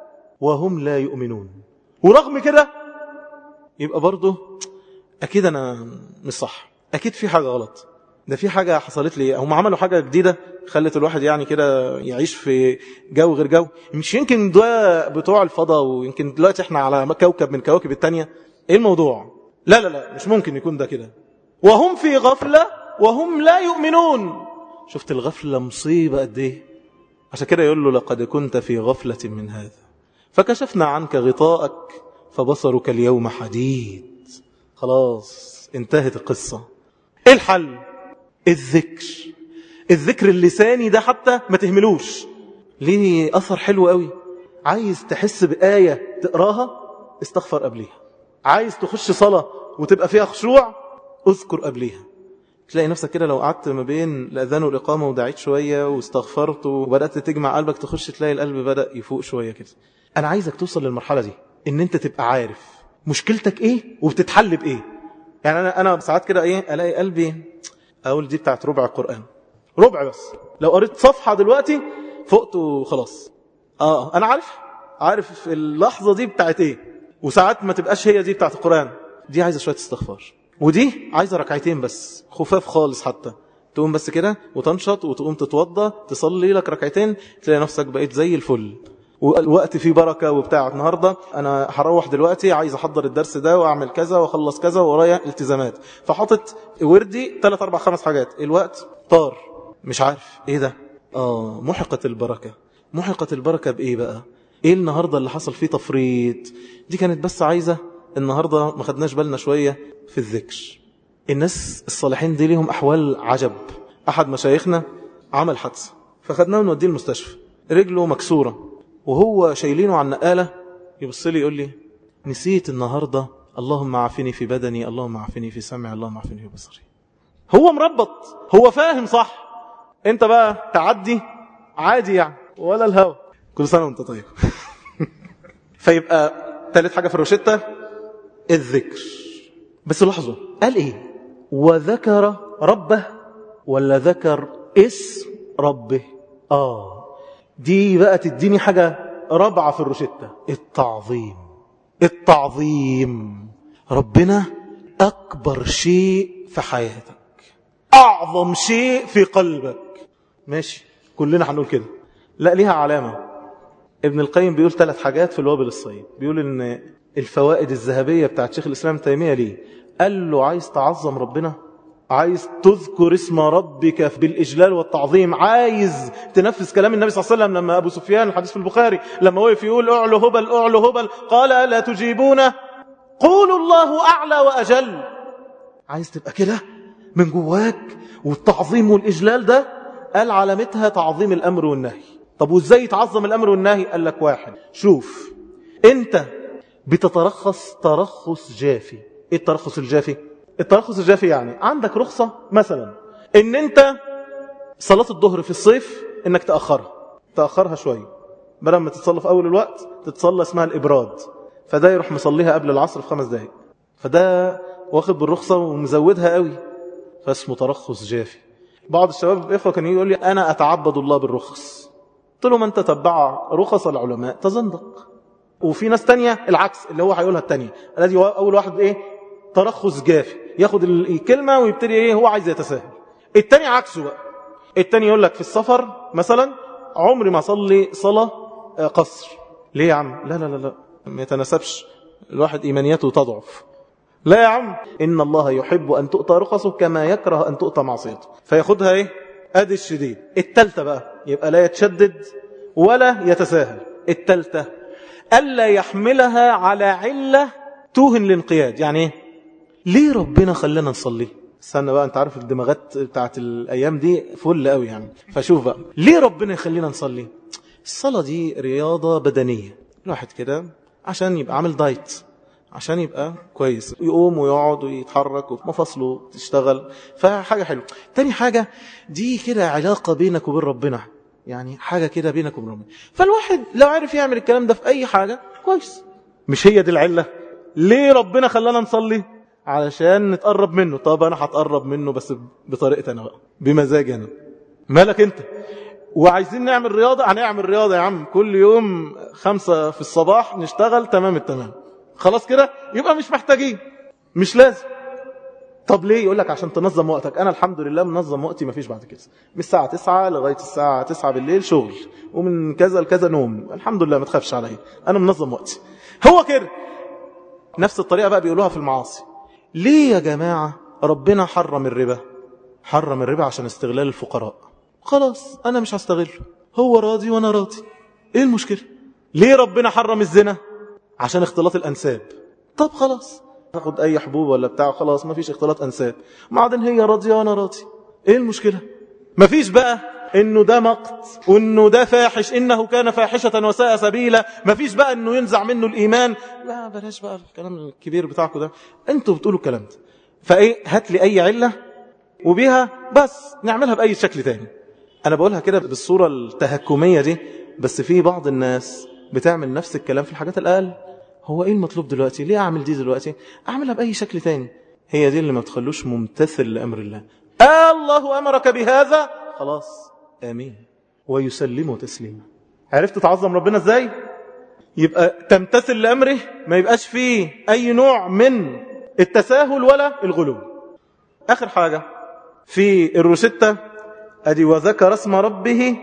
وهم لا يؤمنون ورغم كده يبقى برضه أكيد أنا مش صح أكيد في حاجة غلط ده في حاجة حصلت لي هم عملوا حاجة جديدة خلت الواحد يعني كده يعيش في جو غير جو مش يمكن ده بتوع الفضاء ويمكن دلوقتي احنا على كوكب من كواكب التانية ايه الموضوع لا لا لا مش ممكن يكون ده كده وهم في غفلة وهم لا يؤمنون شفت الغفلة مصيبة قد ايه عشان كده يقول له لقد كنت في غفلة من هذا فكشفنا عنك غطاءك فبصرك اليوم حديد خلاص انتهت القصة ايه الحل الذكر الذكر اللساني ده حتى ما تهملوش ليه أثر حلو قوي عايز تحس بآية تقراها استغفر قبليها عايز تخش صلاة وتبقى فيها خشوع اذكر قبليها تلاقي نفسك كده لو قعدت ما بين الأذان والإقامة ودعيت شوية واستغفرت وبدأت تجمع قلبك تخش تلاقي القلب بدأ يفوق شوية كده أنا عايزك توصل للمرحلة دي إن أنت تبقى عارف مشكلتك إيه وبتتحل بإيه يعني أنا أنا ساعات كده إيه ألاقي قلبي أقول دي بتاعت ربع القرآن ربع بس لو قريت صفحة دلوقتي فقت وخلاص آه أنا عارف عارف اللحظة دي بتاعت إيه وساعات ما تبقاش هي دي بتاعت القرآن دي عايزة شوية استغفار ودي عايزة ركعتين بس خفاف خالص حتى تقوم بس كده وتنشط وتقوم تتوضى تصلي لك ركعتين تلاقي نفسك بقيت زي الفل والوقت فيه بركة وبتاع النهاردة أنا هروح دلوقتي عايز أحضر الدرس ده وأعمل كذا وأخلص كذا ورايا التزامات فحطت وردي 3 4 5 حاجات الوقت طار مش عارف إيه ده آه محقت البركة محقت البركة بإيه بقى إيه النهاردة اللي حصل فيه تفريط دي كانت بس عايزة النهاردة ما خدناش بالنا شوية في الذكر الناس الصالحين دي ليهم أحوال عجب أحد مشايخنا عمل حادثة فخدناه ونوديه المستشفى رجله مكسورة وهو شايلينه على النقالة يبص لي يقول لي نسيت النهاردة اللهم عافني في بدني اللهم عافني في سمعي اللهم عافني في بصري هو مربط هو فاهم صح انت بقى تعدي عادي يعني ولا الهوى كل سنة وانت طيب فيبقى ثالث حاجة في الروشتة الذكر بس لحظة قال ايه وذكر ربه ولا ذكر اسم ربه آه دي بقى تديني حاجة رابعة في الروشتة التعظيم التعظيم ربنا أكبر شيء في حياتك أعظم شيء في قلبك ماشي كلنا هنقول كده لا ليها علامة ابن القيم بيقول ثلاث حاجات في الوابل الصيب بيقول ان الفوائد الذهبية بتاعت شيخ الإسلام تيمية ليه قال له عايز تعظم ربنا عايز تذكر اسم ربك بالإجلال والتعظيم عايز تنفذ كلام النبي صلى الله عليه وسلم لما أبو سفيان الحديث في البخاري لما وقف يقول أعلو هبل أعلو هبل قال لا تجيبونه قولوا الله أعلى وأجل عايز تبقى كده من جواك والتعظيم والإجلال ده قال علامتها تعظيم الأمر والنهي طب وإزاي يتعظم الأمر والنهي قال لك واحد شوف أنت بتترخص ترخص جافي إيه الترخص الجافي الترخص الجافي يعني عندك رخصة مثلا ان انت صلاة الظهر في الصيف انك تأخرها تأخرها شوية بدل ما تتصلى في اول الوقت تتصلى اسمها الابراد فده يروح مصليها قبل العصر في خمس دقايق فده واخد بالرخصة ومزودها قوي فاسمه ترخص جافي بعض الشباب الاخوه كان يقول لي انا اتعبد الله بالرخص قلت له من تتبع رخص العلماء تزندق وفي ناس تانية العكس اللي هو هيقولها التانية الذي اول واحد ايه ترخص جافي ياخد الكلمة ويبتدي ايه هو عايز يتساهل التاني عكسه بقى التاني يقول لك في السفر مثلا عمري ما صلي صلاة قصر ليه يا عم لا لا لا لا ما يتناسبش الواحد إيمانياته تضعف لا يا عم إن الله يحب أن تؤتى رخصه كما يكره أن تؤتى معصيته فياخدها ايه ادي الشديد التالتة بقى يبقى لا يتشدد ولا يتساهل التالتة ألا يحملها على علة توهن الانقياد يعني ايه ليه ربنا خلانا نصلي استنى بقى انت عارف الدماغات بتاعت الايام دي فل قوي يعني فشوف بقى ليه ربنا يخلينا نصلي الصلاة دي رياضة بدنية الواحد كده عشان يبقى عامل دايت عشان يبقى كويس يقوم ويقعد ويتحرك ومفاصله تشتغل فحاجة حلوة تاني حاجة دي كده علاقة بينك وبين ربنا يعني حاجة كده بينك وبين ربنا فالواحد لو عرف يعمل الكلام ده في أي حاجة كويس مش هي دي العلة ليه ربنا خلانا نصلي علشان نتقرب منه طب انا هتقرب منه بس بطريقتي انا بقى بمزاجي انا مالك انت وعايزين نعمل رياضة هنعمل رياضة يا عم كل يوم خمسة في الصباح نشتغل تمام التمام خلاص كده يبقى مش محتاجين مش لازم طب ليه يقول لك عشان تنظم وقتك انا الحمد لله منظم وقتي ما فيش بعد كده من الساعة 9 لغاية الساعة 9 بالليل شغل ومن كذا لكذا نوم الحمد لله ما تخافش عليا انا منظم وقتي هو كده نفس الطريقة بقى بيقولوها في المعاصي ليه يا جماعة ربنا حرم الربا حرم الربا عشان استغلال الفقراء خلاص أنا مش هستغله هو راضي وأنا راضي إيه المشكلة ليه ربنا حرم الزنا عشان اختلاط الأنساب طب خلاص تاخد أي حبوب ولا بتاع خلاص ما فيش اختلاط أنساب بعدين هي راضية وأنا راضي إيه المشكلة ما فيش بقى انه ده مقت وانه ده فاحش انه كان فاحشة وساء سبيلا ما فيش بقى انه ينزع منه الايمان لا بلاش بقى الكلام الكبير بتاعكم ده انتوا بتقولوا الكلام ده فايه هات لي اي علة وبيها بس نعملها باي شكل تاني انا بقولها كده بالصورة التهكمية دي بس في بعض الناس بتعمل نفس الكلام في الحاجات الاقل هو ايه المطلوب دلوقتي ليه اعمل دي دلوقتي اعملها باي شكل تاني هي دي اللي ما تخلوش ممتثل لامر الله آه الله امرك بهذا خلاص آمين ويسلمه تسليما عرفت تعظم ربنا ازاي يبقى تمتثل لأمره ما يبقاش فيه أي نوع من التساهل ولا الغلو آخر حاجة في الروشتة أدي وذكر اسم ربه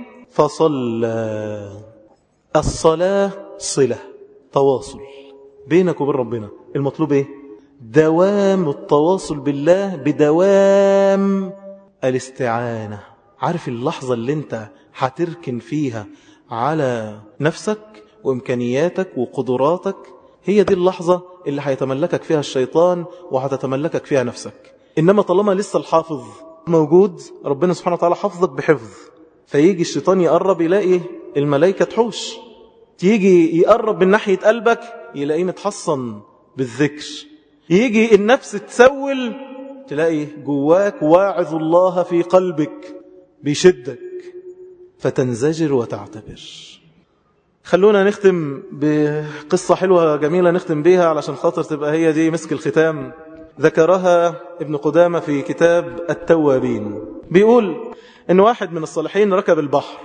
فصلى الصلاة صلة تواصل بينك وبين ربنا المطلوب ايه دوام التواصل بالله بدوام الاستعانة عارف اللحظة اللي انت هتركن فيها على نفسك وإمكانياتك وقدراتك هي دي اللحظة اللي هيتملكك فيها الشيطان وهتتملكك فيها نفسك إنما طالما لسه الحافظ موجود ربنا سبحانه وتعالى حفظك بحفظ فيجي الشيطان يقرب يلاقي الملائكة تحوش تيجي يقرب من ناحية قلبك يلاقيه متحصن بالذكر يجي النفس تسول تلاقي جواك واعظ الله في قلبك بيشدك فتنزجر وتعتبر خلونا نختم بقصة حلوة جميلة نختم بيها علشان خاطر تبقى هي دي مسك الختام ذكرها ابن قدامة في كتاب التوابين بيقول ان واحد من الصالحين ركب البحر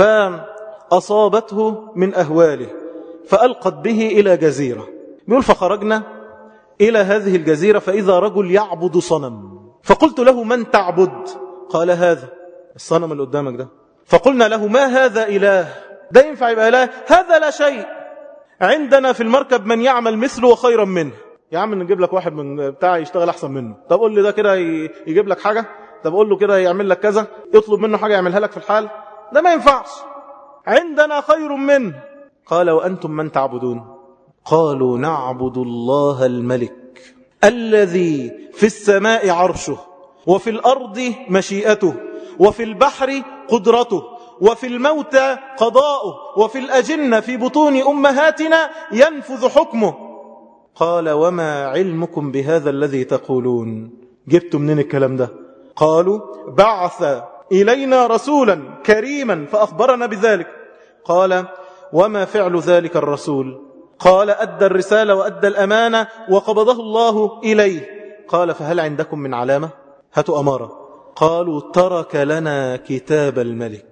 فأصابته من أهواله فألقت به إلى جزيرة بيقول فخرجنا إلى هذه الجزيرة فإذا رجل يعبد صنم فقلت له من تعبد قال هذا الصنم اللي قدامك ده فقلنا له ما هذا إله ده ينفع يبقى إله هذا لا شيء عندنا في المركب من يعمل مثله وخيرا منه يا عم نجيب لك واحد من بتاع يشتغل أحسن منه طب قول لي ده كده يجيب لك حاجة طب قول له كده يعمل لك كذا يطلب منه حاجة يعملها لك في الحال ده ما ينفعش عندنا خير منه قال وأنتم من تعبدون قالوا نعبد الله الملك الذي في السماء عرشه وفي الأرض مشيئته وفي البحر قدرته وفي الموت قضاؤه وفي الأجنة في بطون أمهاتنا ينفذ حكمه قال وما علمكم بهذا الذي تقولون جبتم منين الكلام ده قالوا بعث إلينا رسولا كريما فأخبرنا بذلك قال وما فعل ذلك الرسول قال أدى الرسالة وأدى الأمانة وقبضه الله إليه قال فهل عندكم من علامة هاتوا أمارة قالوا ترك لنا كتاب الملك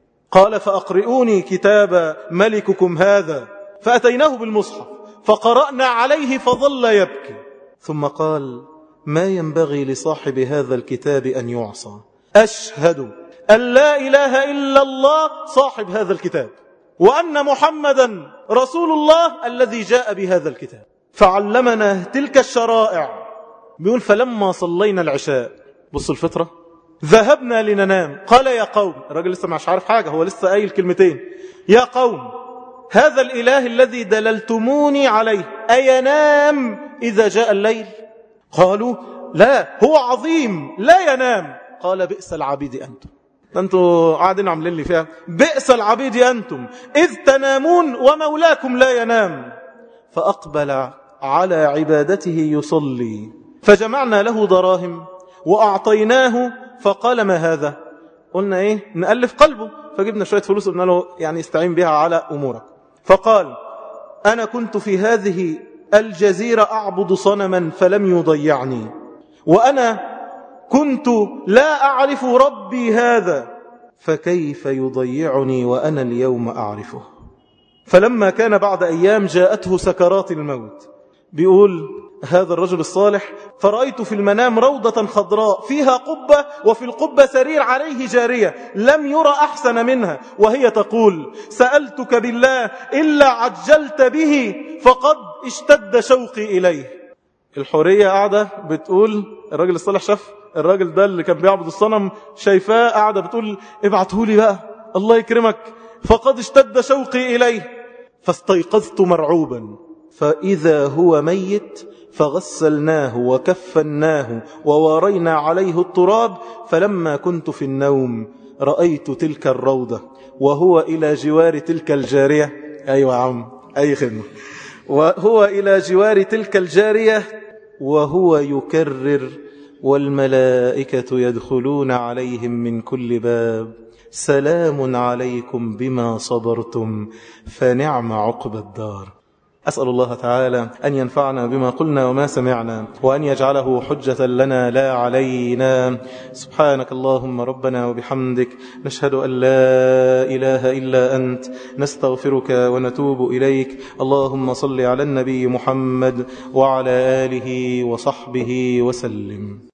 قال فأقرئوني كتاب ملككم هذا فأتيناه بالمصحف فقرأنا عليه فظل يبكي ثم قال ما ينبغي لصاحب هذا الكتاب أن يعصى أشهد أن لا إله إلا الله صاحب هذا الكتاب وأن محمدا رسول الله الذي جاء بهذا الكتاب فعلمنا تلك الشرائع بيقول فلما صلينا العشاء بص الفطرة ذهبنا لننام قال يا قوم الراجل لسه مش عارف حاجة هو لسه قايل كلمتين يا قوم هذا الإله الذي دللتموني عليه أينام إذا جاء الليل قالوا لا هو عظيم لا ينام قال بئس العبيد أنتم أنتم قاعدين عاملين لي فيها بئس العبيد أنتم إذ تنامون ومولاكم لا ينام فأقبل على عبادته يصلي فجمعنا له دراهم وأعطيناه فقال ما هذا قلنا إيه نألف قلبه فجبنا شوية فلوس وقلنا له يعني استعين بها على أمورك فقال أنا كنت في هذه الجزيرة أعبد صنما فلم يضيعني وأنا كنت لا أعرف ربي هذا فكيف يضيعني وأنا اليوم أعرفه فلما كان بعد أيام جاءته سكرات الموت بيقول هذا الرجل الصالح فرأيت في المنام روضة خضراء فيها قبة وفي القبة سرير عليه جارية لم يرى أحسن منها وهي تقول سألتك بالله إلا عجلت به فقد اشتد شوقي إليه الحورية قاعدة بتقول الراجل الصالح شاف الراجل ده اللي كان بيعبد الصنم شايفاه قاعدة بتقول ابعته لي بقى الله يكرمك فقد اشتد شوقي إليه فاستيقظت مرعوبا فإذا هو ميت فغسلناه وكفناه ووارينا عليه التراب فلما كنت في النوم رأيت تلك الروضة وهو إلى جوار تلك الجارية أيوة عم أي خدمة وهو إلى جوار تلك الجارية وهو يكرر والملائكة يدخلون عليهم من كل باب سلام عليكم بما صبرتم فنعم عقب الدار أسأل الله تعالى أن ينفعنا بما قلنا وما سمعنا وأن يجعله حجة لنا لا علينا سبحانك اللهم ربنا وبحمدك نشهد أن لا إله إلا أنت نستغفرك ونتوب إليك اللهم صل على النبي محمد وعلى آله وصحبه وسلم